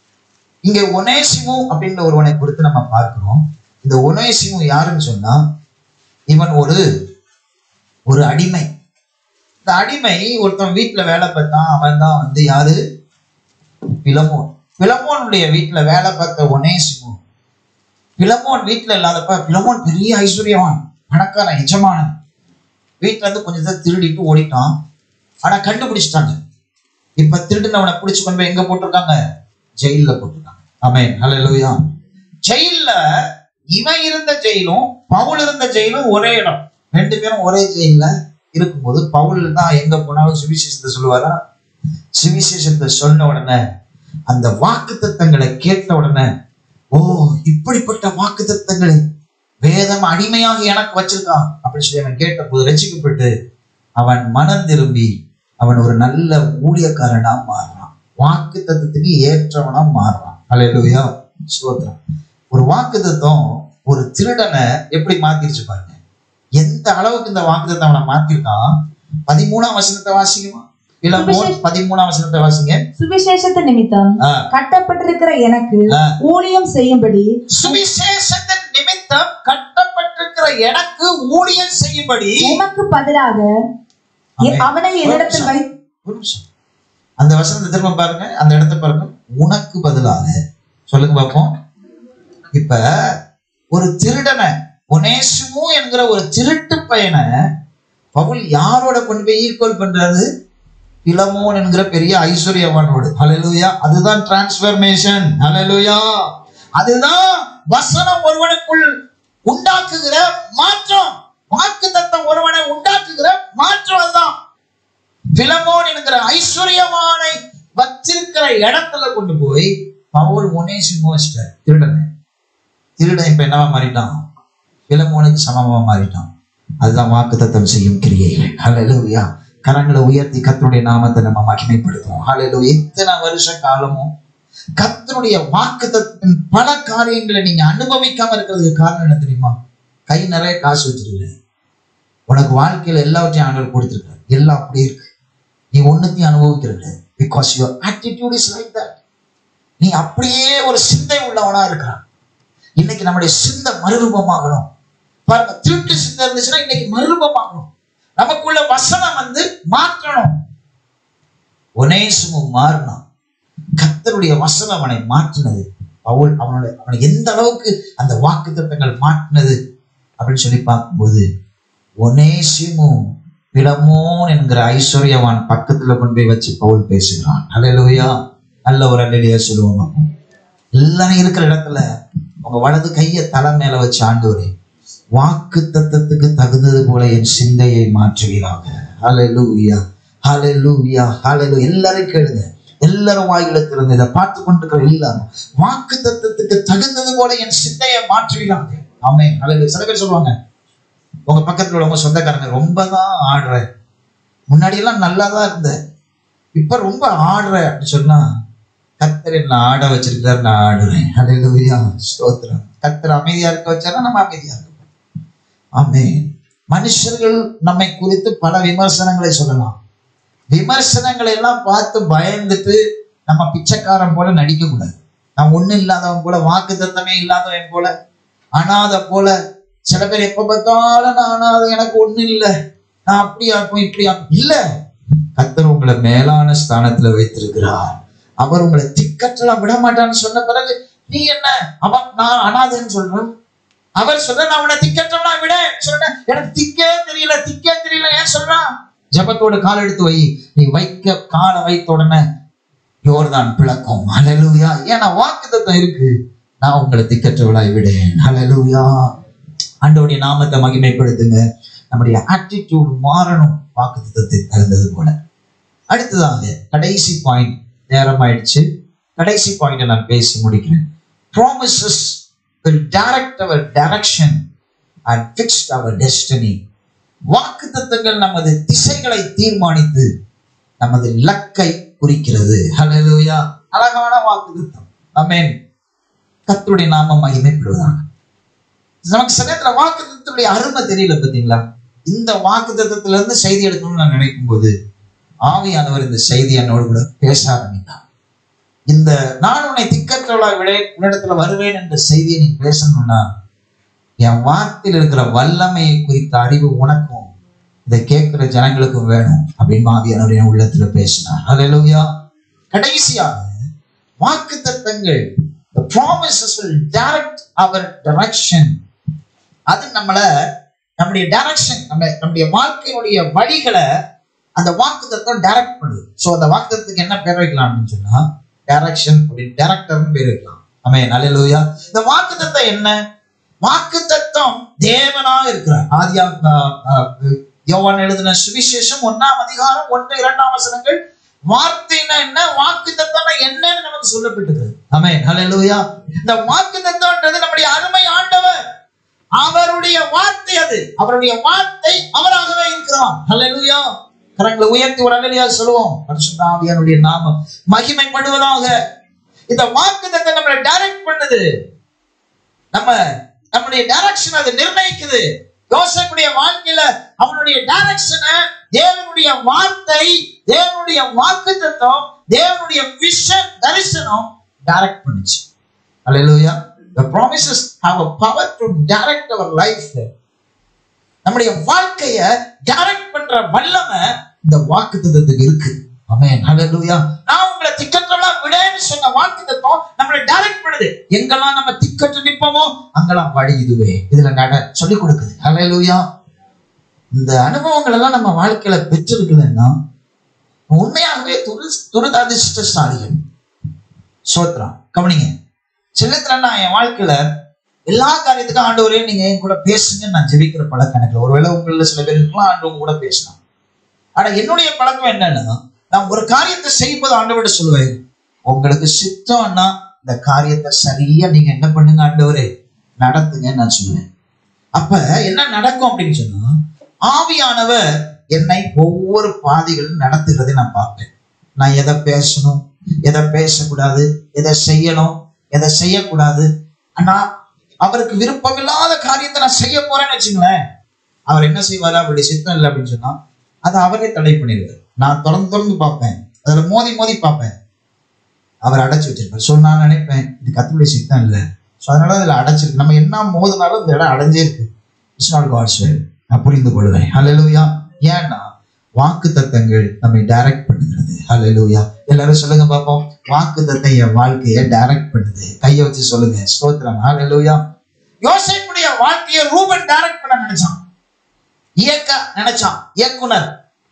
இங்க ஒனேசிமு அப்படின்ற ஒருவனை குறித்து நம்ம பார்க்கிறோம் இந்த ஒனேசிமு யாருன்னு சொன்னா இவன் ஒரு ஒரு அடிமை இந்த அடிமை ஒருத்தன் வீட்டுல வேலை பார்த்தான் அவன் தான் வந்து யாரு பிலமோன் பிலமோனுடைய வீட்டுல வேலை பார்த்த ஒனேசிமு பிலமோன் வீட்டுல இல்லாதப்ப பிலமோன் பெரிய ஐஸ்வர்யவான் பணக்காரன் எஜமானன் வீட்டுல இருந்து கொஞ்சத்தை திருடிட்டு ஓடிட்டான் ஆனா கண்டுபிடிச்சிட்டாங்க இப்ப திருடுனவனை பிடிச்சு கொண்டு போய் எங்க போட்டிருக்காங்க ஜெயில்ல போட்டிருக்காங்க ஆமென் ஹalleluya ஜெயில்ல இவன் இருந்த ஜெயிலும் பவுல் இருந்த ஜெயிலும் ஒரே இடம் ரெண்டு பேரும் ஒரே ஜெயில்ல இருக்கும்போது பவுல் தான் எங்க போனாலும் சுவிசேஷத்தை சொல்லுவாரா சுவிசேஷத்தை சொன்ன உடனே அந்த வாக்கு கேட்ட உடனே ஓ இப்படிப்பட்ட வாக்கு வேதம் அடிமையாக எனக்கு வச்சிருக்கான் அப்படின்னு சொல்லி அவன் கேட்ட போது ரசிக்கப்பட்டு அவன் மனம் திரும்பி அவன் ஒரு நல்ல ஊழியக்காரனா மாறுறான் வாக்கு தத்துவத்துக்கு ஏற்றவனா மாறுறான் அல்லையா ஸ்தோத்திரம் ஒரு வாக்கு தத்துவம் ஒரு திருடனை எப்படி மாத்திருச்சு பாருங்க எந்த அளவுக்கு இந்த வாக்கு தத்துவம் அவனை மாத்திருக்கான் பதிமூணாம் வசனத்தை வாசிக்குமா இல்ல மோ- பதிமூணாம் வசனத்தை வாசிங்க சுவிசேஷத்து நிமித்தம் ஆ. கட்டப்பட்டிருக்கிற எனக்கு ஆ. ஊழியம் செய்யும்படி சுவிசேஷத்தின் நிமித்தம் கட்டப்பட்டிருக்கிற எனக்கு ஊழியம் செய்யும்படி உமக்கு பதிலாக எ- அவனை என்னிடத்தில் வை ஒரு நிமிஷம். அந்த வசனத்தை திரும்ப பாருங்க அந்த இடத்தை பாருங்க உனக்கு பதிலாக சொல்லுங்க பார்ப்போம் இப்ப ஒரு திருடனை ஒனேசுமு என்கிற ஒரு திருட்டு பையனை பவுல் யாரோட கொண்டு போய் ஈக்குவல் பண்றாரு பிலமோன் என்கிற பெரிய ஐஸ்வர்யவானோடு ஹalleluya அதுதான் டிரான்ஸ்ஃபர்மேஷன் ஹalleluya அதுதான் வசனம் ஒருவனுக்குள் உண்டாக்குகிற மாற்றம் வாக்கு தத்தம் ஒருவனை உண்டாக்குகிற மாற்றம் அதுதான் பிலமோன் என்கிற ஐஸ்வர்யமானை வச்சிருக்கிற இடத்துல கொண்டு போய் பவுல் ஒனேசிமோஸ்டர் திருடனை திருடன் இப்ப என்னவா மாறிட்டான் பிலமோனுக்கு சமமா மாறிட்டான் அதுதான் வாக்கு தத்தம் செய்யும் கிரியைகள் ஹalleluya கரங்களை உயர்த்தி கர்த்தருடைய நாமத்தை நம்ம மகிமைப்படுத்துவோம் ஹalleluya இத்தனை வருஷ காலமும் கர்த்தருடைய வாக்கு தத்தத்தின் பல காரியங்களை நீங்க அனுபவிக்காம இருக்கிறதுக்கு காரணம் என்ன தெரியுமா கை நிறைய காசு வச்சிருக்க உனக்கு வாழ்க்கையில எல்லாவற்றையும் ஆண்டவர் கொடுத்துருக்காரு எல்லாம் அப்படியே இருக்கு நீ ஒண்ணுத்தையும் அனுபவிக்கிறது because your attitude is like that நீ அப்படியே ஒரு சிந்தை உள்ளவனா இருக்கிறான் இன்னைக்கு நம்முடைய சிந்தை மறுரூபமாகணும் பாருங்க திருட்டு சிந்தை இருந்துச்சுன்னா இன்னைக்கு மறுரூபமாகணும் நமக்குள்ள வசனம் வந்து மாற்றணும் ஒனேசுமும் மாறினான் கர்த்தருடைய வசனம் அவனை மாற்றினது பவுல் அவனோட அவனை எந்த அளவுக்கு அந்த வாக்கு தத்தங்கள் மாற்றினது அப்படின்னு சொல்லி பார்க்கும்போது ஒனேசிமும் பிலமோன் என்கிற ஐஸ்வர்யவான் பக்கத்துல கொண்டு போய் வச்சு பவுல் பேசுகிறான் அல்லேலூயா நல்ல ஒரு அல்லையா சொல்லுவோம் நம்ம. எல்லாரும் இருக்கிற இடத்துல உங்க வலது கையை தலை மேல வச்சு ஆண்டவரே வாக்கு தத்தத்துக்கு தகுந்தது போல என் சிந்தையை மாற்றுகிறாங்க ஹalleluya ஹalleluya ஹalleluya எல்லாரும் கேளுங்க எல்லாரும் வாயில திறந்து இதை பார்த்து கொண்டிருக்கிற எல்லாரும் வாக்கு தத்தத்துக்கு தகுந்தது போல என் சிந்தையை மாற்றுகிறாங்க ஆமே ஹalleluya சில பேர் சொல்லுவாங்க உங்க பக்கத்துல உள்ளவங்க சொந்தக்காரங்க ரொம்ப தான் ஆடுற முன்னாடி எல்லாம் நல்லா தான் இருந்த இப்ப ரொம்ப ஆடுற அப்படின்னு சொன்னா கத்தர் என்ன ஆட வச்சிருக்காரு நான் ஆடுறேன் ஹalleluya ஸ்தோத்திரம் கத்தர் அமைதியா இருக்க வச்சாரா நம்ம அமைதியா இருக்க ஆமே மனுஷர்கள் நம்மை குறித்து பல விமர்சனங்களை சொல்லலாம் விமர்சனங்களை எல்லாம் பார்த்து பயந்துட்டு நம்ம பிச்சைக்காரன் போல நடிக்க கூடாது நான் ஒண்ணும் இல்லாதவன் போல வாக்கு தத்தமே இல்லாதவன் போல அனாதை போல சில பேர் எப்ப பார்த்தாலும் நான் அனாதை எனக்கு ஒண்ணும் இல்லை நான் அப்படியா இருப்போம் இப்படியா இல்ல கத்தர் உங்களை மேலான ஸ்தானத்துல வைத்திருக்கிறார் அவர் உங்களை திக்கற்றலாம் விட மாட்டான்னு சொன்ன பிறகு நீ என்ன அவன் நான் அனாதைன்னு சொல்றேன் அவர் சொல்ற நான் உன்னை திக்கற்றவனா விட சொல்றேன் எனக்கு திக்கே தெரியல திக்கே தெரியல ஏன் சொல்றான் ஜபத்தோட கால் எடுத்து வை நீ வைக்க காலை வைத்த உடனே யோர்தான் பிளக்கும் ஹalleluya ஏன்னா வாக்குத்தத்தம் இருக்கு நான் உங்களை திக்கற்றவளாய் விடேன் ஹalleluya ஆண்டவருடைய நாமத்தை மகிமைப்படுத்துங்க நம்முடைய ஆட்டிடியூட் மாறணும் வாக்குத்தத்தத்தை தகுந்தது போல அடுத்ததாக கடைசி பாயிண்ட் நேரம் ஆயிடுச்சு கடைசி பாயிண்ட் நான் பேசி முடிக்கிறேன் promises will direct our direction and fixed our destiny வாக்குத்தத்தங்கள் நமது திசைகளை தீர்மானித்து நமது இலக்கை குறிக்கிறது ஹalleluya அழகான வாக்குத்தத்தம் ஆமென் கர்த்தருடைய நாமம் மகிமைப்படுவதாக நமக்கு சமயத்துல வாக்குத்தத்தத்துடைய அருமை தெரியல பாத்தீங்களா இந்த வாக்குத்தத்தத்துல இருந்து செய்தி எடுக்கணும்னு நான் நினைக்கும் போது ஆவியானவர் இந்த செய்தி என்னோடு கூட பேச ஆரம்பித்தார் இந்த நான் உன்னை திக்கற்றவளா விட உன்னிடத்துல வருவேன் என்ற செய்தியை நீ பேசணும்னா என் வார்த்தையில் இருக்கிற வல்லமையை குறித்த அறிவு உனக்கும் இதை கேட்கிற ஜனங்களுக்கும் வேணும் அப்படின்னு ஆவியானவர் என் உள்ளத்துல பேசினார் ஹalleluya கடைசியாக வாக்கு தத்தங்கள் the promises will direct our direction அது நம்மள நம்முடைய டைரக்ஷன் நம்ம நம்முடைய வாழ்க்கையினுடைய வழிகளை அந்த வாக்கு தத்துவம் டைரக்ட் பண்ணுது ஸோ அந்த வாக்கு தத்துவத்துக்கு என்ன பேர் வைக்கலாம் அப்படின்னு சொன்னா டைரக்ஷன் அப்படின்னு டைரக்டர்னு பேர் வைக்கலாம் ஆமே நல்ல இந்த வாக்கு தத்துவம் என்ன வாக்கு தத்துவம் தேவனா இருக்கிறார் ஆதியா அஹ், அஹ், யோவான் எழுதின சுவிசேஷம் ஒன்னாம் அதிகாரம் ஒன்று இரண்டாம் வசனங்கள் வார்த்தைனா என்ன வாக்கு தத்துவம் என்னன்னு நமக்கு சொல்லப்பட்டது ஆமே ஹalleluya இந்த வாக்கு தத்துவம்ன்றது நம்முடைய அருமை ஆண்டவர் அவருடைய வார்த்தை அது அவருடைய வார்த்தை அவராகவே இருக்கிறார் ஹalleluya கரங்களை உயர்த்தி ஒரு அல்லையா சொல்லுவோம் பரிசுத்த ஆவியானுடைய நாமம் மகிமைப்படுவதாக இந்த வாக்கு தத்துவம் நம்மளை டைரக்ட் பண்ணுது நம்ம நம்முடைய டைரக்ஷன் அது நிர்ணயிக்குது யோசேப்புடைய வாழ்க்கையில அவனுடைய டைரக்ஷனை தேவனுடைய வார்த்தை தேவனுடைய வாக்கு தத்துவம் தேவனுடைய விஷன் தரிசனம் டைரக்ட் பண்ணுச்சு Hallelujah. The promises have a power to direct our life. நம்முடைய வாழ்க்கைய டைரக்ட் பண்ற வல்லமை இந்த வாக்கு தத்துவத்துக்கு இருக்கு ஆமென் ஹalleluya நான் உங்களை திக்கற்றெல்லாம் விடேன்னு சொன்ன வாக்கு தத்துவம் நம்மளை டைரக்ட் பண்ணுது எங்கெல்லாம் நம்ம திக்கற்று நிற்போமோ அங்கெல்லாம் வழி இதுவே இதுல நட சொல்லி கொடுக்குது ஹalleluya இந்த அனுபவங்கள் எல்லாம் நம்ம வாழ்க்கையில பெற்றிருக்கலன்னா உண்மையாகவே துரு துரிதாதிர்ஷ்டசாலிகள் சோத்ரம் கவனிங்க சின்னத்துல நான் என் வாழ்க்கையில எல்லா காரியத்துக்கும் ஆண்டவரே நீங்க என் கூட பேசுங்க நான் ஜெபிக்கிற பழக்கம் எனக்கு ஒருவேளை உங்களில் சில பேர் இருக்கலாம் ஆண்டவங்க கூட பேசலாம் ஆனா என்னுடைய பழக்கம் என்னன்னா நான் ஒரு காரியத்தை செய்யும்போது ஆண்டவர்கிட்ட சொல்லுவேன் உங்களுக்கு சித்தம்னா இந்த காரியத்தை சரியா நீங்க என்ன பண்ணுங்க ஆண்டவரே நடத்துங்க நான் சொல்லுவேன் அப்ப என்ன நடக்கும் அப்படின்னு சொன்னா ஆவியானவர் என்னை ஒவ்வொரு பாதைகளும் நடத்துகிறதை நான் பார்ப்பேன் நான் எதை பேசணும் எதை பேசக்கூடாது எதை செய்யணும் எதை செய்யக்கூடாது ஆனா அவருக்கு விருப்பமில்லாத காரியத்தை நான் செய்ய போறேன்னு வச்சுங்களேன் அவர் என்ன செய்வாரு அவருடைய சித்தம் இல்லை அப்படின்னு சொன்னா அதை அவரே தடை பண்ணிடுவார் நான் தொடர்ந்து தொடர்ந்து பார்ப்பேன் அதுல மோதி மோதி பார்ப்பேன் அவர் அடைச்சு வச்சிருப்பார் ஸோ நான் நினைப்பேன் இது கத்துடைய சித்தம் இல்லை ஸோ அதனால அதுல அடைச்சிருக்கு நம்ம என்ன மோதினாலும் இந்த இடம் அடைஞ்சே இருக்கு இட்ஸ் நாட் காட்ஸ் வேல் நான் புரிந்து கொள்வேன் ஹalleluya ஏன்னா வாக்கு தத்தங்கள் நம்மை டைரக்ட் பண்ணுகிறது ஹalleluya எல்லாரும் சொல்லுங்க பாப்போம் வாக்கு தத்தம் என் வாழ்க்கையை டைரக்ட் பண்ணுது கையை வச்சு சொல்லுங்க ஸ்தோத்திரம் ஹalleluya யோசேப்புடைய வாழ்க்கையை ரூபன் டைரக்ட் பண்ண நினைச்சான் இயக்க நினைச்சான் இயக்குனர்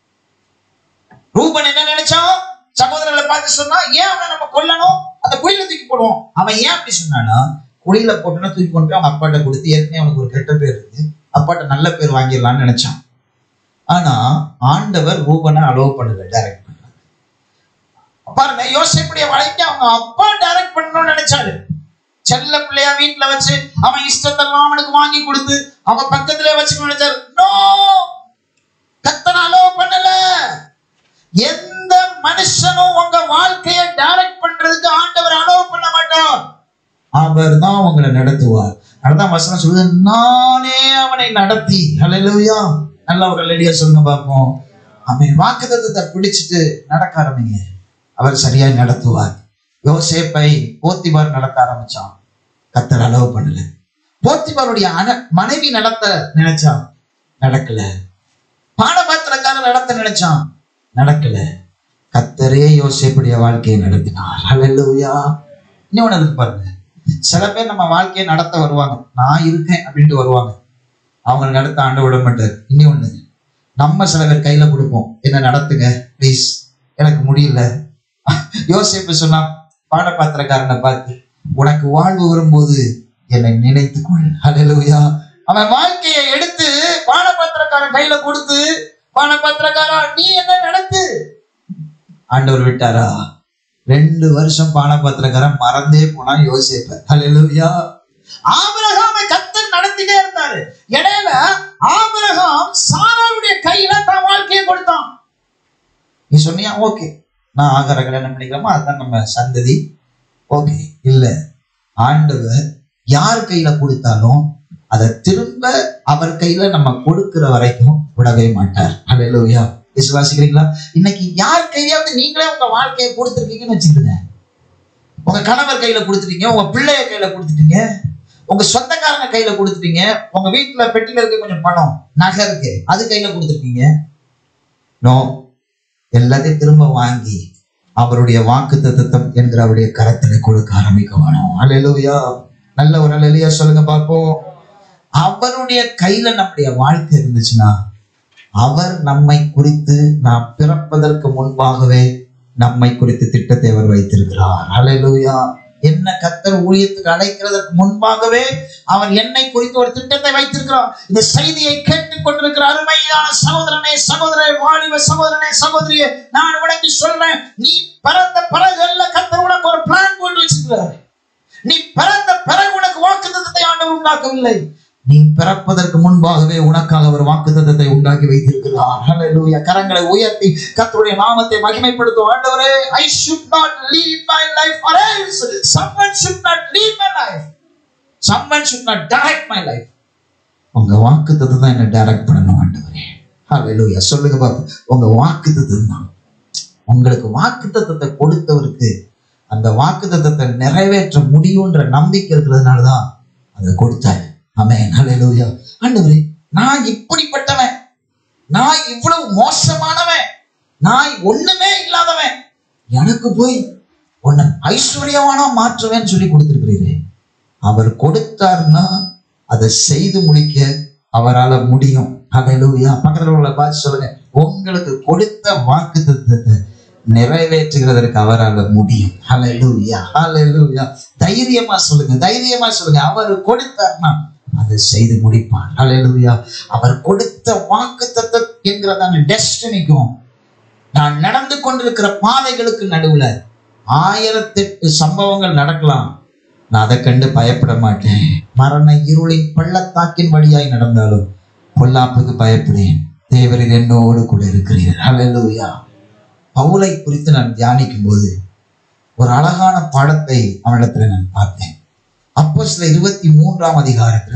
ரூபன் என்ன நினைச்சான் சகோதரர்களை பார்த்து சொன்னா ஏன் அவனை நம்ம கொல்லணும் அந்த குழியில தூக்கி போடுவோம் அவன் ஏன் அப்படி சொன்னானா குழியில போட்டுனா தூக்கி கொண்டு போய் அவங்க அப்பாட்ட கொடுத்து ஏற்கனவே அவனுக்கு ஒரு கெட்ட பேர் இருக்கு அப்பாட்ட நல்ல பேர் வாங்கிடலாம்னு நினைச்சான் ஆனா ஆண்டவர் ரூபனை அலோவ் பண்ணல டைரக்ட் பண்ணல பாருங்க யோசிப்புடைய வாழ்க்கை அவங்க அப்பா டைரக்ட் பண்ணணும்னு நினைச்சாரு செல்ல பிள்ளையா வீட்டுல வச்சு அவன் இஷ்டத்தெல்லாம் அவனுக்கு வாங்கி கொடுத்து அவன் பக்கத்திலே வச்சுக்கணும்னு நினைச்சாரு நோ கத்தனை அலோவ் பண்ணல எந்த மனுஷனும் உங்க வாழ்க்கையை டைரக்ட் பண்றதுக்கு ஆண்டவர் அலோவ் பண்ண மாட்டார் அவர் தான் உங்களை நடத்துவார் அதான் வசனம் சொல்லுது நானே அவனை நடத்தி ஹalleluya நல்ல ஒரு லேடியா சொல்லுங்க பார்ப்போம் அவன் வாக்குத்தத்தத்தை பிடிச்சிட்டு நடக்க ஆரம்பிங்க அவர் சரியாய் நடத்துவார் யோசேப்பை போத்திபார் நடத்த ஆரம்பிச்சான் கத்தர் அளவு பண்ணல போத்திபாருடைய அன மனைவி நடத்த நினைச்சான் நடக்கல பாடபாத்திரக்காரர் நடத்த நினைச்சான் நடக்கல கத்தரே யோசேப்புடைய வாழ்க்கையை நடத்தினார் ஹalleluya இன்னொன்னு இருக்கு பாருங்க சில பேர் நம்ம வாழ்க்கையை நடத்த வருவாங்க நான் இருக்கேன் அப்படின்ட்டு வருவாங்க அவங்க நடத்த ஆண்டு விட மாட்டார் இனி ஒண்ணு நம்ம சில பேர் கையில கொடுப்போம் என்ன நடத்துங்க ப்ளீஸ் எனக்கு முடியல யோசிப்பு சொன்னா பாடபாத்திரக்காரனை பார்த்து உனக்கு வாழ்வு வரும்போது என்னை நினைத்துக்கொள் ஹalleluya அவன் வாழ்க்கையை எடுத்து பாடபாத்திரக்காரன் கையில கொடுத்து பாடபாத்திரக்காரா நீ என்ன நடத்து ஆண்டவர் விட்டாரா ரெண்டு வருஷம் பானபாத்திரக்காரன் மறந்தே போனா யோசிப்ப ஹalleluya ஆபிரகாமை கத்தர் நடத்திட்டே இருந்தாரு இடையில ஆபிரகாம் சாராருடைய கையில தன் வாழ்க்கையை கொடுத்தான் நீ சொன்னியா ஓகே நான் ஆகார கல்யாணம் பண்ணிக்கிறோமா அதுதான் நம்ம சந்ததி ஓகே இல்ல ஆண்டவர் யார் கையில கொடுத்தாலும் அதை திரும்ப அவர் கையில நம்ம கொடுக்கிற வரைக்கும் விடவே மாட்டார் ஹalleluya விசுவாசிக்கிறீங்களா இன்னைக்கு யார் கையிலாவது நீங்களே உங்க வாழ்க்கையை கொடுத்துருக்கீங்கன்னு வச்சுக்கோங்க உங்க கணவர் கையில கொடுத்துட்டீங்க உங்க பிள்ளைய கையில கொடுத்துட்டீங்க உங்க சொந்தக்காரங்க கையில கொடுத்துட்டீங்க உங்க வீட்டுல பெட்டில இருக்க கொஞ்சம் பணம் நகை இருக்கு அது கையில கொடுத்துருக்கீங்க நோ எல்லாத்தையும் திரும்ப வாங்கி அவருடைய வாக்கு தத்துவம் என்கிற அவருடைய கரத்துல கொடுக்க ஆரம்பிக்க வேணும் அலையலுயா நல்ல ஒரு அலையிலையா சொல்லுங்க பார்ப்போம் அவருடைய கையில நம்முடைய வாழ்க்கை இருந்துச்சுன்னா அவர் நம்மை குறித்து நாம் பிறப்பதற்கு முன்பாகவே நம்மை குறித்து திட்டத்தை அவர் வைத்திருக்கிறார் ஹalleluya என்ன கத்தர் ஊழியத்துக்கு அழைக்கிறதற்கு முன்பாகவே அவர் என்னை குறித்து ஒரு திட்டத்தை வைத்திருக்கிறார் இந்த செய்தியை கேட்டுக் கொண்டிருக்கிற அருமையான சகோதரனே சகோதரே வாலிப சகோதரனே சகோதரியே நான் உனக்கு சொல்றேன் நீ பிறந்த பிறகு அல்ல கத்தர் உனக்கு ஒரு பிளான் போட்டு வச்சிருக்கிறார் நீ பிறந்த பிறகு உனக்கு வாக்குத்தத்தத்தை ஆண்டவர் உண்டாக்கவில்லை நீ பிறப்பதற்கு முன்பாகவே உனக்காக ஒரு வாக்குத்தத்தத்தை உண்டாக்கி வைத்திருக்கிறார் ஹalleluya கரங்களை உயர்த்தி கர்த்தருடைய நாமத்தை மகிமைப்படுத்தும் ஆண்டவரே ஐ should not lead my life or else someone should not lead my life someone should not direct my life உங்க வாக்குத்தத்தம் தான் என்ன டைரக்ட் பண்ணணும் ஆண்டவரே ஹalleluya சொல்லுங்க பாப்போம் உங்க வாக்குத்தத்தம் தான் உங்களுக்கு வாக்குத்தத்தத்தை கொடுத்தவருக்கு அந்த வாக்குத்தத்தத்தை நிறைவேற்ற முடியுன்ற நம்பிக்கை இருக்கிறதுனால தான் அதை கொடுத்தாரு ஆமென் ஹalleluya ஆண்டவரே நான் இப்படிப்பட்டவன் நான் இவ்வளவு மோசமானவன் நான் ஒண்ணுமே இல்லாதவன் எனக்கு போய் உன்னை ஐஸ்வர்யவானா மாற்றுவேன்னு சொல்லி கொடுத்திருக்கிறீரே அவர் கொடுத்தாருன்னா அதை செய்து முடிக்க அவரால முடியும் ஹalleluya பக்கத்துல உள்ள பார்த்து சொல்லுங்க உங்களுக்கு கொடுத்த வாக்குத்தத்தத்தை நிறைவேற்றுகிறதற்கு அவரால முடியும் ஹalleluya ஹalleluya தைரியமா சொல்லுங்க தைரியமா சொல்லுங்க அவர் கொடுத்தார்னா அதை செய்து முடிப்பார் ஹalleluya அவர் கொடுத்த வாக்குத்தத்தம் என்கிறதான டெஸ்டினிக்கும் நான் நடந்து கொண்டிருக்கிற பாதைகளுக்கு நடுவுல ஆயிரத்தெட்டு சம்பவங்கள் நடக்கலாம் நான் அதை கண்டு பயப்பட மாட்டேன் மரண இருளின் பள்ளத்தாக்கின் வழியாய் நடந்தாலும் பொல்லாப்புக்கு பயப்படேன் தேவரில் என்னோடு கூட இருக்கிறீர் ஹalleluya பவுலை குறித்து நான் தியானிக்கும் போது ஒரு அழகான பாடத்தை அவனிடத்துல நான் பார்த்தேன் அப்போ சில இருபத்தி மூன்றாம் அதிகாரத்துல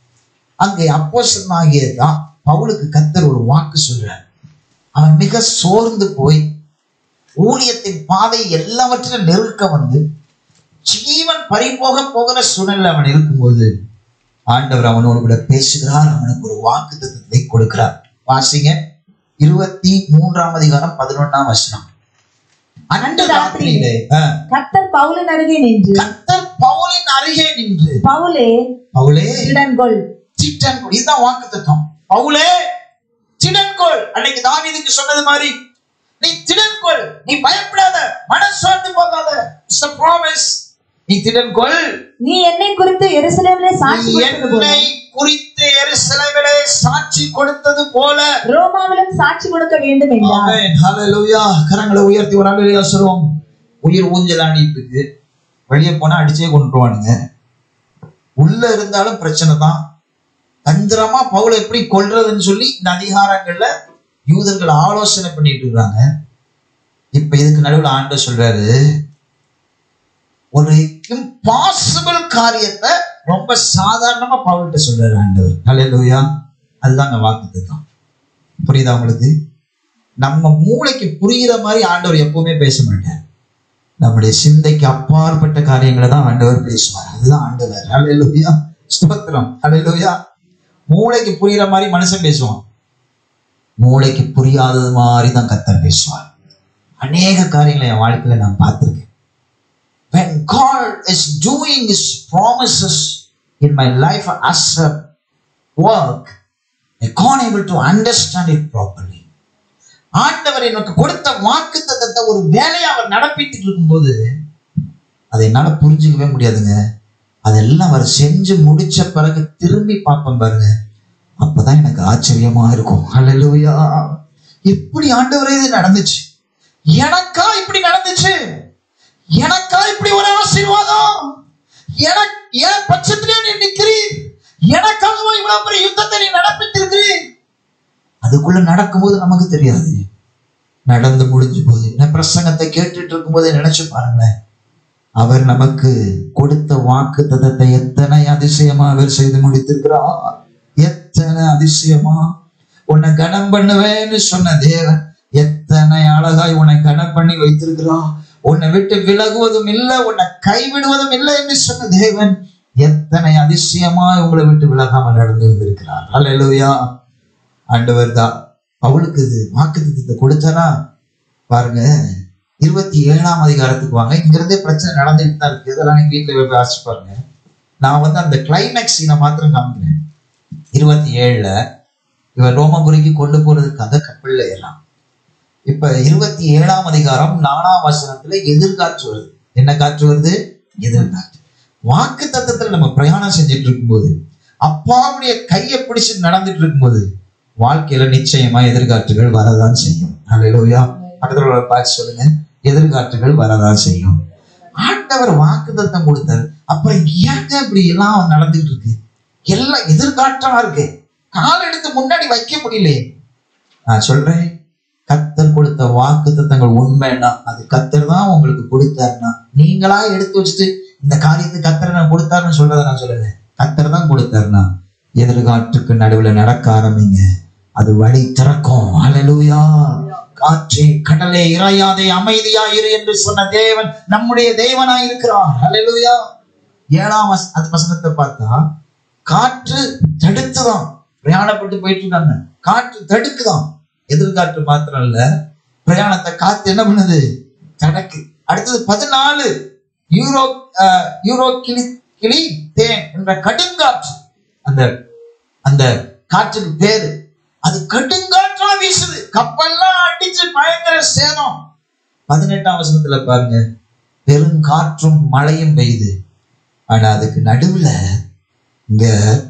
அங்கே அப்போஸ்தலனாகிய தான் பவுலுக்கு கத்தர் ஒரு வாக்கு சொல்றார் அவன் மிக சோர்ந்து போய் ஊழியத்தின் பாதை எல்லாவற்றிலும் நெருக்க வந்து ஜீவன் பறிபோக போகிற சூழ்நிலை அவன் இருக்கும்போது ஆண்டவர் அவனோடு கூட பேசுகிறார் அவனுக்கு ஒரு வாக்கு தத்துவத்தை கொடுக்கிறார் வாசிங்க இருபத்தி மூன்றாம் அதிகாரம் பதினொன்னாம் வசனம் அன்று ராத்திரியிலே ஆ, கர்த்தர் பவுலின் அருகே நின்று கர்த்தர் பவுலின் அருகே நின்று பவுலே பவுலே இடன்கொள் சிட்டன்கோள் இதுதான் வாக்கு தத்துவம் பவுலே சிடன்கோள் அன்னைக்கு தாவீதுக்கு சொன்னது மாதிரி நீ திடன்கொள் நீ பயப்படாத மனசோர்ந்து போகாத இட்ஸ் a promise நீ திடன்கொள் நீ என்னை குறித்து எருசலேமிலே சாட்சி நீ கொடுத்தது போல என்னை குறித்து எருசலேமிலே சாட்சி கொடுத்தது போல ரோமாவிலும் சாட்சி கொடுக்க வேண்டும் என்றார் ஆமென் ஹalleluya கரங்களை உயர்த்தி ஒரு ஹalleluya சொல்லுவோம் உயிர் ஊஞ்சல் ஆடிட்டு இருக்கு வெளியே போனா அடிச்சே கொண்டுருவானுங்க உள்ள இருந்தாலும் பிரச்சனை தான் தந்திரமா பவுலை எப்படி கொல்றதுன்னு சொல்லி இந்த அதிகாரங்கள்ல யூதர்கள் ஆலோசனை பண்ணிட்டு இருக்காங்க இப்ப இதுக்கு நடுவுல ஆண்டவர் சொல்றாரு ஒரு இம்பாசிபிள் காரியத்தை ரொம்ப சாதாரணமா பவுல்கிட்ட சொல்றாரு ஆண்டவர் ஹalleluya அதுதாங்க வாக்குத்தத்தம் புரியுதா உங்களுக்கு நம்ம மூளைக்கு புரியுற மாதிரி ஆண்டவர் எப்பவுமே பேச மாட்டார் நம்முடைய சிந்தைக்கு அப்பாற்பட்ட காரியங்களை தான் ஆண்டவர் பேசுவார் அதுதான் ஆண்டவர் ஹalleluya ஸ்தோத்திரம் ஹalleluya மூளைக்கு புரியுற மாதிரி மனுஷன் பேசுவான் மூளைக்கு புரியாதது மாதிரி தான் கத்தர் பேசுவார் அநேக காரியங்களை என் வாழ்க்கையில நான் பார்த்திருக்கேன் when God is doing his promises in my life as a work I can't able to understand it properly ஆண்டவர் எனக்கு கொடுத்த வாக்கு தத்தத்தை ஒரு வேலையை அவர் நடப்பிட்டு இருக்கும்போது அதை என்னால புரிஞ்சுக்கவே முடியாதுங்க அதெல்லாம் அவர் செஞ்சு முடிச்ச பிறகு திரும்பி பார்ப்பேன் பாருங்க அப்பதான் எனக்கு ஆச்சரியமா இருக்கும் ஹalleluya எப்படி ஆண்டவரே இது நடந்துச்சு எனக்கா இப்படி நடந்துச்சு எனக்கா இப்படி ஒரு ஆசீர்வாதம் எனக்கு என் பட்சத்திலே நீ நிற்கிறீர் எனக்காகவா இவ்வளவு பெரிய யுத்தத்தை நீ நடப்பித்திருக்கிறீர் அதுக்குள்ள நடக்கும்போது நமக்கு தெரியாது நடந்து முடிஞ்சு போது நான் பிரசங்கத்தை கேட்டுட்டு இருக்கும்போதே நினைச்சு பாருங்களேன் அவர் நமக்கு கொடுத்த வாக்கு தத்தத்தை எத்தனை அதிசயமா அவர் செய்து முடித்திருக்கிறார் எத்தனை அதிசயமா உன்னை கனம் பண்ணுவேன்னு சொன்ன தேவன் எத்தனை அழகாய் உன்னை கனம் பண்ணி வைத்திருக்கிறான் உன்னை விட்டு விலகுவதும் இல்லை உன்னை கைவிடுவதும் இல்லை என்று சொன்ன தேவன் எத்தனை அதிசயமா உங்களை விட்டு விலகாமல் நடந்து வந்திருக்கிறார் அல்லேலூயா ஆண்டவர் தான் அவளுக்கு இது வாக்குத்தத்தை கொடுத்தாரா பாருங்க இருபத்தி ஏழாம் அதிகாரத்துக்கு வாங்க இங்க இருந்தே பிரச்சனை நடந்துட்டு தான் இருக்கு இதெல்லாம் நீங்க வீட்டுல போய் வாசிச்சு பாருங்க நான் வந்து அந்த கிளைமேக்ஸ் சீனை மாத்திரம் காமிக்கிறேன் இருபத்தி ஏழுல இவர் ரோமபுரிக்கு கொண்டு போறதுக்காக கப்பல்ல ஏறலாம் இப்ப இருபத்தி ஏழாம் அதிகாரம் நாலாம் வசனத்துல எதிர்காற்று வருது என்ன காற்று வருது எதிர்காற்று வாக்கு தத்தத்துல நம்ம பிரயாணம் செஞ்சுட்டு இருக்கும்போது அப்பாவுடைய கையை பிடிச்சு நடந்துட்டு இருக்கும்போது வாழ்க்கையில நிச்சயமா எதிர்காற்றுகள் வரதான் செய்யும் அல்லையா பக்கத்துல பார்த்து சொல்லுங்க எதிர்காற்றுகள் வரதான் செய்யும் ஆண்டவர் வாக்கு தத்தம் கொடுத்தாரு அப்புறம் ஏங்க இப்படி எல்லாம் நடந்துட்டு இருக்கு எல்லாம் எதிர்காற்றா இருக்கு கால் எடுத்து முன்னாடி வைக்க முடியலையே நான் சொல்றேன் கத்தர் கொடுத்த வாக்கு தத்தங்கள் உண்மைன்னா அது கத்தர் தான் உங்களுக்கு கொடுத்தாருன்னா நீங்களா எடுத்து வச்சுட்டு இந்த காரியத்தை கத்தர் நான் கொடுத்தாருன்னு சொல்றதை நான் சொல்லல கத்தர் தான் கொடுத்தாருன்னா எதிர்காற்றுக்கு நடுவுல நடக்க ஆரம்பிங்க அது வழி திறக்கும் அல்லேலூயா காற்றே கடலே இறையாதே அமைதியா இரு என்று சொன்ன தேவன் நம்முடைய தேவனாய் இருக்கிறார் அல்லேலூயா ஏழாம் வச- அது வசனத்தை பார்த்தா காற்று தடுத்துதான் பிரயாணப்பட்டு போயிட்டு இருக்காங்க காற்று தடுக்குதான் எதிர்காற்று மாத்திரம் இல்ல பிரயாணத்தை காத்து என்ன பண்ணுது தடக்கு அடுத்தது பதினாலு யூரோ அஹ், யூரோ கிளி கிளி தேன் என்ற கடுங்காற்று அந்த அந்த காற்றுக்கு பேரு அது கடுங்காற்றா வீசுது கப்பல்லாம் அடிச்சு பயங்கர சேதம் பதினெட்டாம் வசனத்துல பாருங்க பெருங்காற்றும் மழையும் பெய்யுது ஆனா அதுக்கு நடுவுல இங்க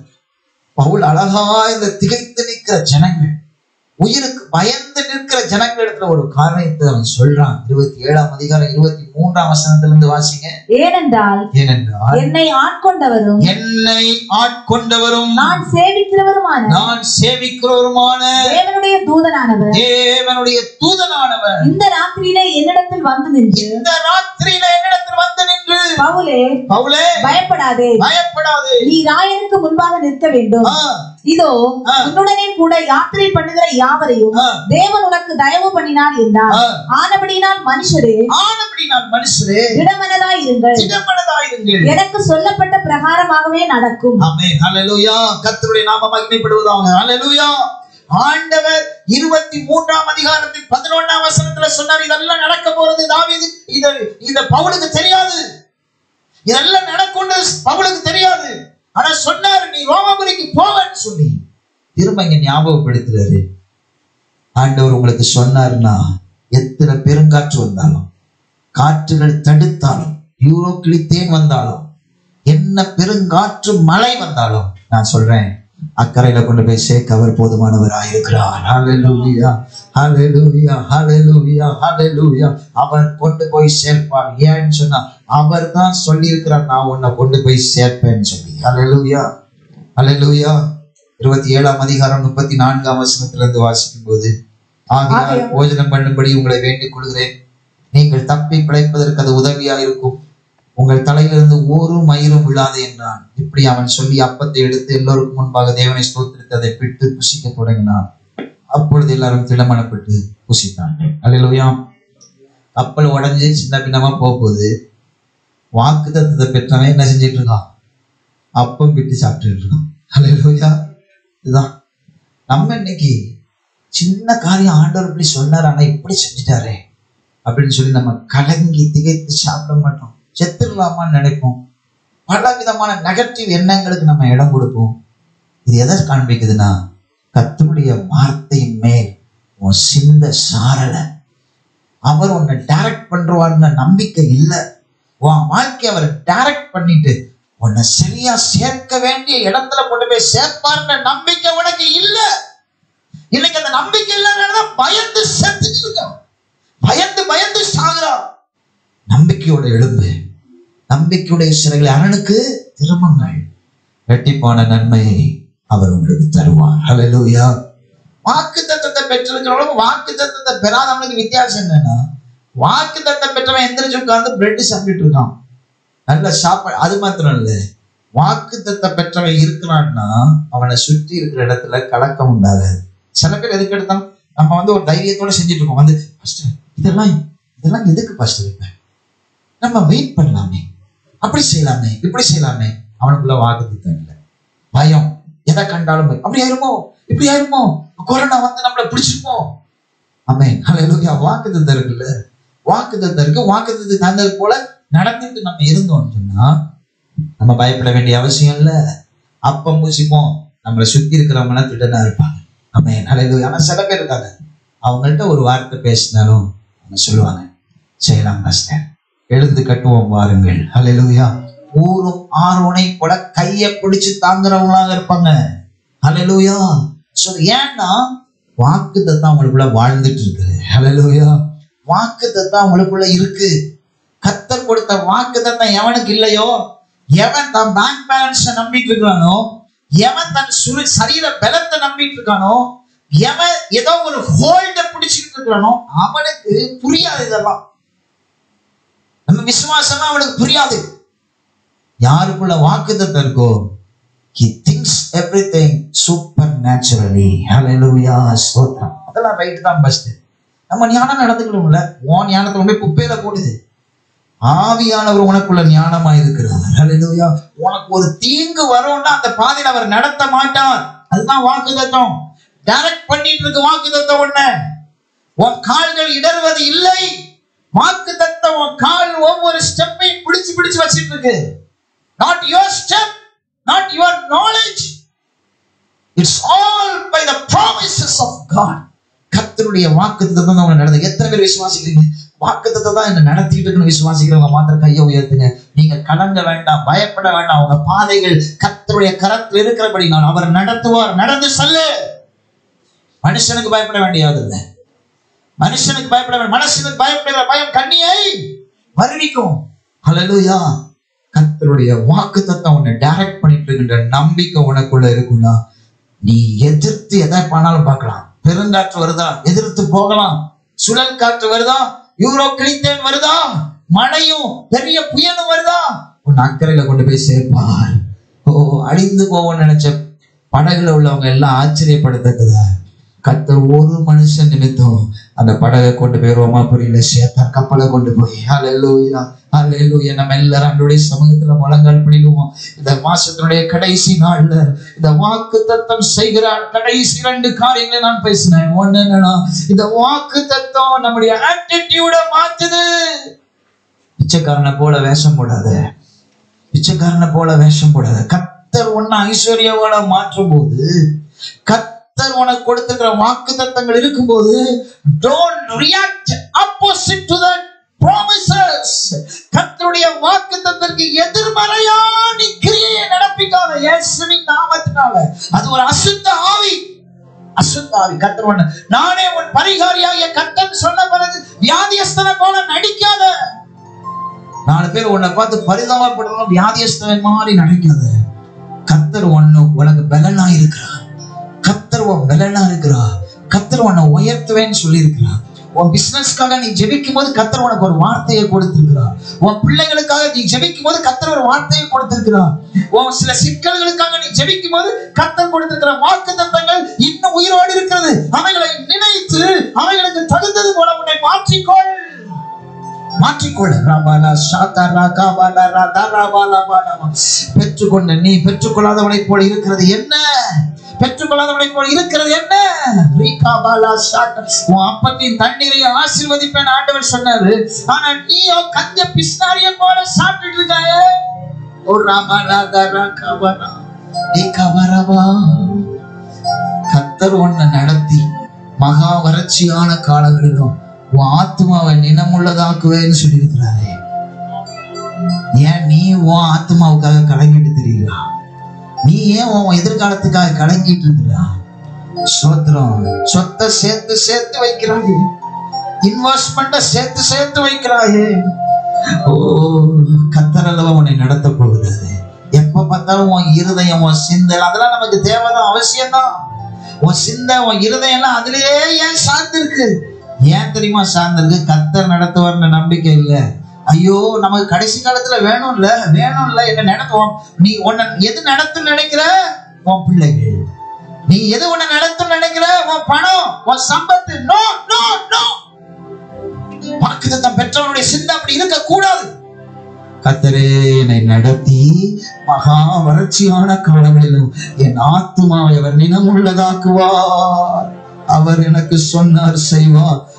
பவுல் அழகா இந்த திகைத்து நிற்கிற ஜனங்கள் உயிருக்கு பயந்து நிற்கிற ஜனங்கள் இடத்துல ஒரு காரணத்தை அவன் சொல்றான் இருபத்தி ஏழாம் அதிகாரம் இருபத்தி மூன்றாம் வசனத்துல இருந்து வாசிங்க ஏனென்றால் ஏனென்றால் என்னை ஆட்கொண்டவரும் என்னை ஆட்கொண்டவரும் நான் சேவிக்கிறவருமான நான் சேவிக்கிறவருமான தேவனுடைய தூதனானவர் தேவனுடைய தூதனானவர் இந்த ராத்திரியிலே என்னிடத்தில் வந்து நின்று இந்த ராத்திரியில என்னிடத்தில் வந்து நின்று பவுலே பவுலே பயப்படாதே பயப்படாதே நீ ராயனுக்கு முன்பாக நிற்க வேண்டும் ஆ, இதோ ஆ. உன்னுடனே கூட யாத்திரை பண்ணுகிற யாவரையும் ஆ, தேவன் உனக்கு தயவு பண்ணினார் என்றார் ஆ. ஆனபடியினால் மனுஷரே ஆனபடி நான் மனுஷரே திடமனதாய் இருங்கள் திடமனதாயிருங்கள் எனக்கு சொல்லப்பட்ட பிரகாரமாகவே நடக்கும் ஆமென் ஹalleluya கர்த்தருடைய நாம மகிமைப்படுவதாக ஹalleluya ஆண்டவர் இருபத்தி மூன்றாம் அதிகாரத்தின் பதினொன்றாம் வசனத்துல சொன்னார் இதெல்லாம் நடக்க போறது தாவீது இது இந்த பவுலுக்கு தெரியாது இதெல்லாம் நடக்கும்னு பவுலுக்கு தெரியாது ஆனா சொன்னாரு நீ ரோமாபுரிக்கு போவன்னு சொல்லி திரும்ப இங்க ஞாபகப்படுத்துறாரு ஆண்டவர் உங்களுக்கு சொன்னாருன்னா எத்தனை பெருங்காற்று வந்தாலும் காற்றுகள் தடுத்தாலும் யூரோ கிளித்தேன் வந்தாலும் என்ன பெருங்காற்று மழை வந்தாலும் நான் சொல்றேன் அக்கறையில கொண்டு போய் சேர்க்க அவர் போதுமானவராக இருக்கிறார் ஹalleluya ஹalleluya ஹalleluya ஹalleluya அவர் கொண்டு போய் சேர்ப்பார் ஏன்னு சொன்னா அவர் தான் சொல்லி இருக்கிறார் நான் உன்னை கொண்டு போய் சேர்ப்பேன்னு சொல்லி ஹalleluya ஹalleluya இருபத்தி ஏழாம் அதிகாரம் முப்பத்தி நான்காம் வசனத்துல இருந்து வாசிக்கும் போது ஆகையால் ஆகையால் போஜனம் பண்ணும்படி உங்களை வேண்டிக் கொள்கிறேன் நீங்கள் தப்பி பிழைப்பதற்கு அது உதவியா இருக்கும் உங்கள் தலையிலிருந்து ஒரு மயிரும் விழாது என்றான் இப்படி அவன் சொல்லி அப்பத்தை எடுத்து எல்லோருக்கும் முன்பாக தேவனை ஸ்தோத்திரித்து அதை பிட்டு புசிக்க தொடங்கினான் அப்பொழுது எல்லாரும் திடமனப்பட்டு புசித்தார்கள் அல்லையா கப்பல் உடைஞ்சு சின்ன பின்னமா போக போகுது வாக்கு தத்துவத்தை பெற்றவன் என்ன செஞ்சிட்டு இருக்கான் அப்பம் பிட்டு சாப்பிட்டுட்டு இருக்கான் அல்லையா இதுதான் நம்ம இன்னைக்கு சின்ன காரியம் ஆண்டவர் இப்படி சொன்னார் ஆனா இப்படி செஞ்சுட்டாரே அப்படின்னு சொல்லி நம்ம கலங்கி திகைத்து சாப்பிட மாட்டோம் செத்துடலாமான்னு நினைப்போம் பல விதமான நெகட்டிவ் எண்ணங்களுக்கு நம்ம இடம் கொடுப்போம் இது எதை காண்பிக்குதுன்னா கர்த்தருடைய வார்த்தையின் மேல் உன் சிந்த சாரல அவர் உன்னை டைரக்ட் பண்றாருன்னு நம்பிக்கை இல்லை உன் வாழ்க்கையை அவர் டைரக்ட் பண்ணிட்டு உன்னை சரியா சேர்க்க வேண்டிய இடத்துல கொண்டு போய் சேர்ப்பார்ன்ற நம்பிக்கை உனக்கு இல்ல இன்னைக்கு அந்த நம்பிக்கை இல்லாதனால பயந்து செத்துட்டு இருக்கோம் பயந்து பயந்து சாகுறான் நம்பிக்கையோட எழும்பு நம்பிக்கையுடைய சிறைகளை அரணுக்கு திரும்புங்கள் வெட்டிப்பான நன்மையை அவர் உங்களுக்கு தருவார் ஹalleluya வாக்கு தத்தத்தை பெற்றிருக்கிறவங்களும் வாக்கு தத்தத்தை பெறாதவனுக்கு வித்தியாசம் என்னன்னா வாக்கு தத்தம் பெற்றவன் எந்திரிச்சு உட்கார்ந்து பிரெட் சாப்பிட்டுட்டு இருக்கான் நல்ல சாப்பாடு அது மாத்திரம் இல்ல வாக்கு தத்தம் பெற்றவன் இருக்கிறான்னா அவனை சுற்றி இருக்கிற இடத்துல கலக்கம் உண்டாகாது சில பேர் எதுக்கு எடுத்தாலும் நம்ம வந்து ஒரு தைரியத்தோட செஞ்சுட்டு இருக்கோம் வந்து "பாஸ்டர், இதெல்லாம் இதெல்லாம் எதுக்கு பாஸ்டர் இப்ப நம்ம வெயிட் பண்ணலாமே அப்படி செய்யலாமே இப்படி செய்யலாமே அவனுக்குள்ள வாக்குத்தம் இல்லை பயம் எதை கண்டாலும் பயம். அப்படி ஆயிருமோ இப்படி ஆயிருமோ கொரோனா வந்து நம்மள பிடிச்சிருமோ ஆமே ஹalleluya வாக்குத்தத்தம் இருக்குல்ல வாக்குத்தத்தம் இருக்கு வாக்குத்தத்தை தந்தது போல நடந்துட்டு நம்ம இருந்தோம்னு சொன்னா நம்ம பயப்பட வேண்டிய அவசியம் இல்ல அப்பம் பூசிப்போம் நம்மளை சுத்தி இருக்கிறவங்க திடனா இருப்பாங்க ஆமென் ஹalleluya ஆனா சில பேர் இருக்காங்க அவங்கள்ட்ட ஒரு வார்த்தை பேசினாலும் அவங்க சொல்லுவாங்க செய்யலாம் பாஸ்டர் எழுந்து கட்டுவோம் வாருங்கள் ஹalleluya ஊரும் ஆரோனை கூட கையை பிடிச்சு தாங்குறவங்களாக இருப்பாங்க ஹalleluya சோ ஏன்னா வாக்கு தத்தம் அவங்களுக்குள்ள வாழ்ந்துட்டு இருக்குது ஹalleluya வாக்கு தத்தம் அவங்களுக்குள்ள இருக்கு கத்தர் கொடுத்த வாக்கு தத்தம் எவனுக்கு இல்லையோ எவன் தன் பேங்க் பேலன்ஸ நம்பிட்டு இருக்கானோ எவன் தன் சுரு சரீர பலத்தை நம்பிட்டு இருக்கானோ எவன் ஏதோ ஒரு ஹோல்ட பிடிச்சிட்டு இருக்கிறானோ அவனுக்கு புரியாது இதெல்லாம் நம்ம விசுவாசமா அவனுக்கு புரியாது யாருக்குள்ள வாக்குத்தத்தம் இருக்கோ he thinks everything supernaturally hallelujah ஸ்தோத்திரம் அதெல்லாம் ரைட் தான் பெஸ்ட் நம்ம ஞானம் நடந்துக்கணும்ல உன் ஞானத்தை போய் குப்பையில போடுது ஆவியானவர் உனக்குள்ள ஞானமா இருக்கிறார் ஹalleluya உனக்கு ஒரு தீங்கு வரும்னா அந்த பாதையில அவர் நடத்த மாட்டார் அதுதான் வாக்குத்தத்தம் டைரக்ட் பண்ணிட்டு இருக்கு வாக்குத்தத்தம் ஒண்ணு உன் கால்கள் இடறுவது இல்லை வாக்குத்தத்தம் உன் கால் ஒவ்வொரு ஸ்டெப்பையும் பிடிச்சு பிடிச்சு வச்சிட்டு இருக்கு not your step not your knowledge it's all by the promises of God கர்த்தருடைய வாக்குத்தத்தம் தான் உங்களை நடந்து எத்தனை பேர் விசுவாசிக்கிறீங்க வாக்குத்தத்தை தான் என்ன நடத்திட்டு இருக்குன்னு விசுவாசிக்கிறவங்க மாத்திரம் கையை உயர்த்துங்க நீங்க கலங்க வேண்டாம் பயப்பட வேண்டாம் உங்க பாதைகள் கர்த்தருடைய கரத்தில் இருக்கிறபடி நான் அவர் நடத்துவார் நடந்து சொல்லு மனுஷனுக்கு பயப்பட வேண்டியது இல்லை மனுஷனுக்கு பயப்பட வேண்டாம் மனுஷனுக்கு பயப்படுகிற பயம் கண்ணியை வருவிக்கும் ஹalleluya கர்த்தருடைய வாக்கு தத்தம் உன்னை டைரக்ட் பண்ணிட்டு இருக்கின்ற நம்பிக்கை உனக்குள்ள இருக்குன்னா நீ எதிர்த்து எதை பண்ணாலும் பார்க்கலாம் பெருங்காற்று வருதா எதிர்த்து போகலாம் சுழல் காற்று வருதா யூரோ கிழித்தேன் வருதா மழையும் பெரிய புயலும் வருதா உன் அக்கறையில கொண்டு போய் சேர்ப்பார் ஓ அழிந்து போவோம்னு நினைச்ச படகுல உள்ளவங்க எல்லாம் ஆச்சரியப்படத்தக்கதா கத்தர் ஒரு மனுஷன் நிமித்தம் அந்த படகை கொண்டு போயிருவோமா புரியல சேத்தார் கப்பலை கொண்டு போய் ஹalleluya ஹalleluya நம்ம எல்லாரும் அவருடைய சமூகத்துல முழங்கால் பிடிடுவோம் இந்த மாசத்தினுடைய கடைசி நாள்ல இந்த வாக்கு தத்தம் செய்கிறார் கடைசி ரெண்டு காரியங்களை நான் பேசினேன் ஒண்ணு என்னன்னா இந்த வாக்கு தத்தம் நம்முடைய ஆட்டிடியூட மாத்துது பிச்சைக்காரனை போல வேஷம் போடாத பிச்சைக்காரனை போல வேஷம் போடாத கத்தர் உன்னை ஐஸ்வர்யாவோட மாற்றும் போது கத்தர் உனக்கு கொடுத்திருக்கிற வாக்கு தத்தங்கள் இருக்கும்போது don't react opposite to that promises கர்த்தருடைய வாக்கு தத்தற்கு எதிர்மறையா நீ கிரியை நடப்பிக்காத இயேசுவின் நாமத்தினால அது ஒரு அசுத்த ஆவி அசுத்த ஆவி கர்த்தர் ஒண்ணு நானே உன் பரிகாரியாகிய கர்த்தன் சொன்ன பிறகு வியாதியஸ்தனை போல நடிக்காத நாலு பேர் உன்னை பார்த்து பரிதாபப்படணும் வியாதியஸ்தனை மாதிரி நடிக்காத கர்த்தர் ஒண்ணு உனக்கு பலனா இருக்கிறார் கர்த்தர் உன் பலனா இருக்கிறார் கர்த்தர் உன்னை உயர்த்துவேன்னு சொல்லி இருக்கிறார் உன் பிசினஸ்க்காக நீ ஜெபிக்கும் போது கர்த்தர் உனக்கு ஒரு வார்த்தையை கொடுத்திருக்கிறார் உன் பிள்ளைகளுக்காக நீ ஜெபிக்கும் போது கர்த்தர் ஒரு வார்த்தையை கொடுத்திருக்கிறார் உன் சில சிக்கல்களுக்காக நீ ஜெபிக்கும் போது கர்த்தர் கொடுத்திருக்கிற வாக்கு தத்தங்கள் இன்னும் உயிரோடு இருக்கிறது அவைகளை நினைத்து அவைகளுக்கு தகுந்தது போல உன்னை மாற்றிக்கொள் மாற்றிக்கொள் ரபாலா ஷாதா காபாலா ராதா ராபாலா பாலாமா பெற்றுக்கொண்ட நீ பெற்றுக்கொள்ளாதவனை போல இருக்கிறது என்ன பெற்றுக்கொள்ளாதவனை போல இருக்கிறது என்ன ரீகாபாலா ஷாதா உன் அப்பத்தின் தண்ணீரை ஆசீர்வதிப்பேன் ஆண்டவர் சொன்னாரு ஆனா நீயோ கஞ்ச பிஸ்னாரிய போல சாப்பிட்டுட்டு இருக்காயே ஓ ராபாலா தரா காபாலா ரீகாபாரவா கத்தர் உன்னை நடத்தி மகா வறட்சியான காலங்களிலும் உன் ஆத்மாவை நினமுள்ளதாக்குவேன்னு சொல்லியிருக்கிறாரே ஏன் நீ உன் ஆத்மாவுக்காக கலங்கிட்டு தெரியலா நீ ஏன் உன் எதிர்காலத்துக்காக கலங்கிட்டு இருக்கிறா சோத்திரம் சொத்தை சேர்த்து சேர்த்து வைக்கிறாயே இன்வெஸ்ட்மெண்ட்டை சேர்த்து சேர்த்து வைக்கிறாயே ஓ கத்தர் அல்லவா உன்னை நடத்த போகிறது எப்ப பார்த்தாலும் உன் இருதயம் உன் சிந்தை அதெல்லாம் நமக்கு தேவைதான் அவசியம்தான் உன் சிந்தை உன் இருதயம்லாம் அதுலயே ஏன் சார்ந்திருக்கு ஏன் தெரியுமா சார்ந்திருக்கு கத்தர் நடத்துவார்னு நம்பிக்கை இல்ல ஐயோ நமக்கு கடைசி காலத்துல வேணும்ல வேணும்ல என்ன நடத்துவோம் நீ உன்னை எது நடத்தும் நினைக்கிற உன் பிள்ளைகள் நீ எது உன்னை நடத்தும் நினைக்கிற உன் பணம் உன் சம்பத்து நோ நோ நோ வாக்குத்தத்தம் பெற்றவனுடைய சிந்தை அப்படி இருக்க கூடாது கத்தரே என்னை நடத்தி மகா வறட்சியான காலங்களிலும் என் ஆத்துமாவை அவர் நினமுள்ளதாக்குவார் அவர் எனக்கு சொன்னார் செய்வார்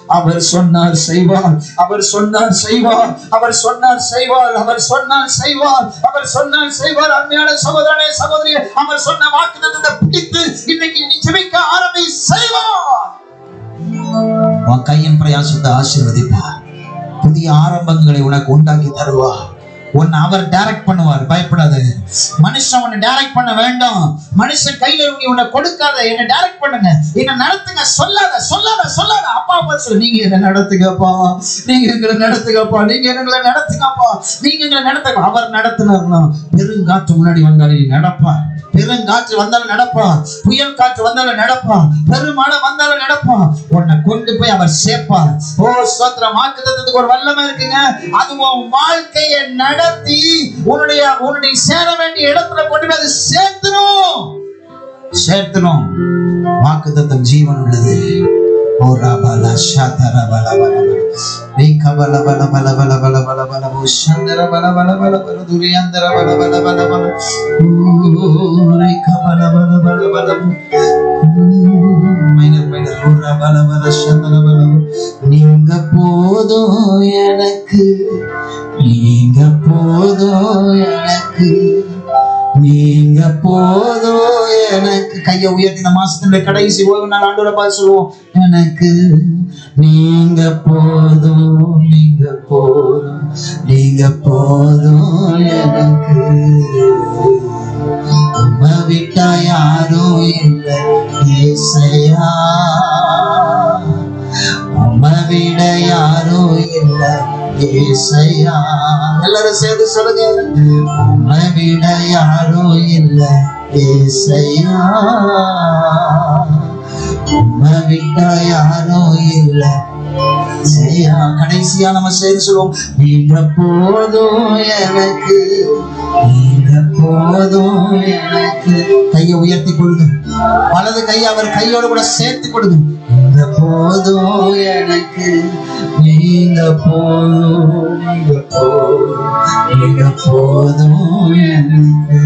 அவர் சொன்னார் செய்வார் அவர் சொன்னார் செய்வார் அவர் சொன்னார் செய்வார் அவர் சொன்னார் செய்வார் அவர் சொன்னார் செய்வார் அருமையான சகோதரனே சகோதரியே அவர் சொன்ன வாக்குத்தத்தத்தை பிடித்து இன்னைக்கு நீ ஜெபிக்க ஆரம்பி செய்வார் உன் கையின் பிரயாசத்தை ஆசீர்வதிப்பார் புதிய ஆரம்பங்களை உனக்கு உண்டாக்கி தருவார் உன்னை அவர் டைரக்ட் பண்ணுவார் பயப்படாத மனுஷன் உன்னை டைரக்ட் பண்ண வேண்டாம் மனுஷன் கையில நீ உன்னை கொடுக்காத என்ன டைரக்ட் பண்ணுங்க என்ன நடத்துங்க சொல்லாத சொல்லாத சொல்லாத அப்பா அப்பா சொல்லு நீங்க என்ன நடத்துங்கப்பா நீங்க எங்களை நடத்துங்கப்பா நீங்க எங்களை நடத்துங்கப்பா நீங்க எங்களை நடத்துங்க அவர் நடத்தினார்னா பெருங்காற்று முன்னாடி வந்தாலும் நீ நடப்பா பெருங்காற்று வந்தாலும் நடப்பா புயல் காற்று வந்தாலும் நடப்பா பெருமழை வந்தாலும் நடப்பா உன்னை கொண்டு போய் அவர் சேர்ப்பார் ஓ ஸ்தோத்திரம் வாக்குத்தத்தத்துக்கு ஒரு வல்லமை இருக்குங்க அது உன் வாழ்க்கையை நடத்தி உன்னுடைய உன்னுடைய சேர வேண்டிய இடத்துல கொண்டு போய் அது சேர்த்துரும் சேர்த்துரும் வாக்குத்தத்தம் ஜீவன் உள்ளது ஓ ரபல ஷதர பல பல பல ரேக பல பல பல பல பல பல பல ஓ சந்தர பல பல பல பல துரியந்தர பல பல பல பல ஓ ரேக பல பல பல பல மைனர் மைனர் ஓ ரபல பல சந்தர பல நீங்க போதும் எனக்கு நீங்க போதும் எனக்கு நீங்க போதும் எனக்கு கையை உயர்த்தி இந்த மாசத்தினுடைய கடைசி ஓய்வு நாள் ஆண்டோட பார்த்து சொல்லுவோம் எனக்கு நீங்க போதும் நீங்க போதும் நீங்க போதும் எனக்கு உம்மை விட்டா யாரும் இல்லை ஏசையா உம்மை விட யாரும் இல்லை ஏசையா எல்லாரும் சேர்ந்து சொல்லுங்க உம்மை விட யாரும் இல்லை ஏசையா உம்மை விட யாரும் இல்லை ஏசையா கடைசியா நம்ம சேர்ந்து சொல்லுவோம் நீங்க போதும் எனக்கு நீங்க போதும் எனக்கு கையை உயர்த்தி கொடுங்க வலது கையை அவர் கையோட கூட சேர்த்து கொடுங்க நீங்க போதும் எனக்கு நீங்க போதும் நீங்க போதும் நீங்க போதும் எனக்கு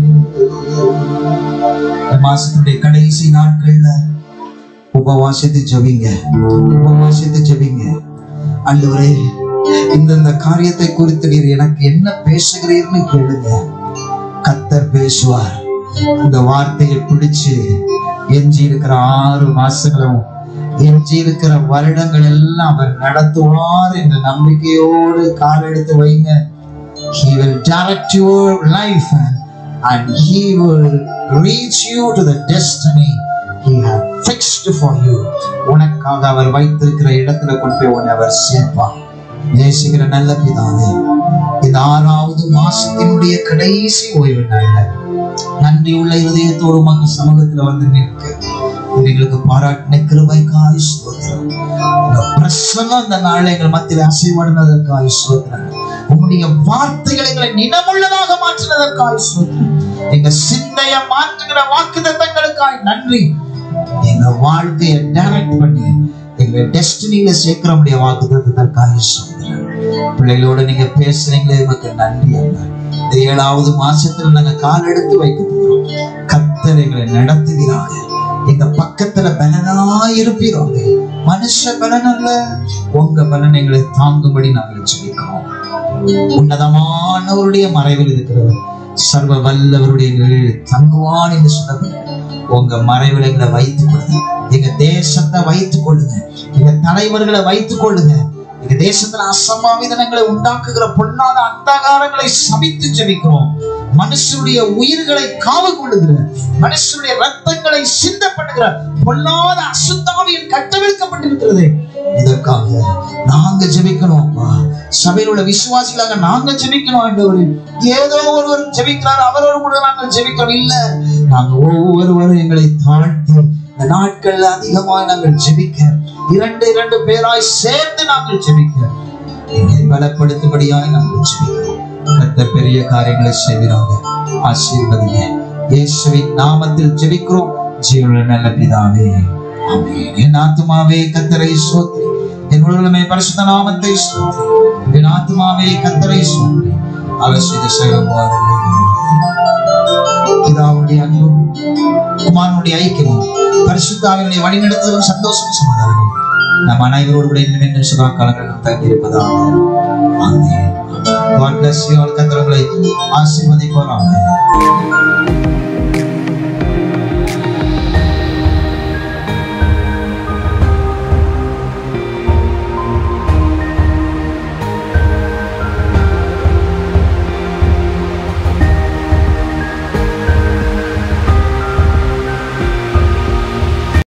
இந்த மாசத்துடைய கடைசி நாட்கள்ல உபவாசித்து ஜெபிங்க உபவாசித்து ஜெபிங்க ஆண்டவரே இந்தந்த காரியத்தை குறித்து நீர் எனக்கு என்ன பேசுகிறீர்னு கேளுங்க கத்தர் பேசுவார் இந்த வார்த்தையை பிடிச்சு எஞ்சி இருக்கிற ஆறு மாசங்களும் எஞ்சி இருக்கிற வருடங்கள் எல்லாம் அவர் நடத்துவார் என்ற நம்பிக்கையோடு கால் எடுத்து வைங்க He will direct your life and He will reach you to the destiny He has fixed for you. உனக்காக அவர் வைத்திருக்கிற இடத்துல கொண்டு போய் உன்னை அவர் சேர்ப்பார் நேசிக்கிற நல்ல பிதாவே இந்த ஆறாவது மாசத்தினுடைய கடைசி ஓய்வு நாள்ல நன்றி உள்ள இதயத்தோடு உமக்கு சமூகத்துல வந்து நிற்க இது எங்களுக்கு பாராட்டின கிருபைக்காய் ஸ்தோத்திரம் உங்க பிரசன்னம் இந்த நாள்ல எங்கள் மத்தியில் அசைவடுனதற்காய் ஸ்தோத்திரம் உங்களுடைய வார்த்தைகள் எங்களை நினமுள்ளதாக மாற்றினதற்காய் ஸ்தோத்திரம் எங்க சிந்தைய மாற்றுகிற வாக்குதத்தங்களுக்காய் நன்றி எங்க வாழ்க்கையை டைரக்ட் பண்ணி எங்க டெஸ்டினியில சேர்க்கிற முடிய வாக்குதத்தற்காக சொல்கிறேன் பிள்ளைகளோட நீங்க பேசுறீங்களே நமக்கு நன்றி அல்ல இந்த ஏழாவது மாசத்துல நாங்க கால் எடுத்து வைக்க போகிறோம் கத்தர் எங்களை நடத்துகிறாங்க எங்க பக்கத்துல பலனாய் இருப்பீராங்க மனுஷ பலன் அல்ல உங்க பலன் எங்களை தாங்கும்படி நாங்கள் ஜெபிக்கிறோம் உன்னதமானவருடைய மறைவில் இருக்கிறவர் சர்வ வல்லவருடைய நிழலில் தங்குவான் என்று சொன்னவர் உங்க மறைவில் எங்களை வைத்துக் கொள்ளுங்க எங்க தேசத்தை வைத்துக் கொள்ளுங்க எங்க தலைவர்களை வைத்துக் கொள்ளுங்க எங்க தேசத்துல அசம்பாவிதனங்களை உண்டாக்குகிற பொல்லாத அந்தகாரங்களை சபித்து ஜெபிக்கிறோம் மனுஷனுடைய உயிர்களை காவு கொள்ளுகிற மனுஷனுடைய ரத்தங்களை சிந்த பண்ணுகிற பொல்லாத அசுத்தாவியில் கட்டவிழ்க்கப்பட்டிருக்கிறது இதற்காக நாங்க ஜெபிக்கணும் அப்பா சபையில் உள்ள விசுவாசிகளாக நாங்க ஜெபிக்கணும் ஆண்டவரே ஏதோ ஒருவர் ஜெபிக்கிறார் அவரோடு கூட நாங்கள் ஜெபிக்கணும் இல்ல நாங்க ஒவ்வொருவரும் எங்களை தாழ்த்தி இந்த நாட்கள்ல அதிகமாய் நாங்கள் ஜெபிக்க இரண்டு இரண்டு பேராய் சேர்ந்து நாங்கள் ஜெபிக்க எங்களை பலப்படுத்தும்படியாய் நாங்கள் ஜெபிக்கிறோம் கர்த்தர் பெரிய காரியங்களை செய்கிறாங்க ஆசீர்வதிங்க இயேசுவின் நாமத்தில் ஜெபிக்கிறோம் ஜீவன நல்ல பிதாவே ஆமென் என் ஆத்துமாவே கத்தரை சோத்ரி என் உலகமே பரிசுத்த நாமத்தை சோத்ரி என் ஆத்துமாவே கத்தரை சோத்ரி அவர் செய்த பிதாவுடைய அன்பும் குமாரனுடைய ஐக்கியமும் பரிசுத்தாவினுடைய வழிநடத்துதலும் சந்தோஷம் சமாதானமும் நம் அனைவரோடு கூட இன்னும் இன்னும் சுகா காலங்களில் தங்கியிருப்பதாக ஆமென் God bless you all கத்திரங்களை ஆசீர்வதிப்பாராக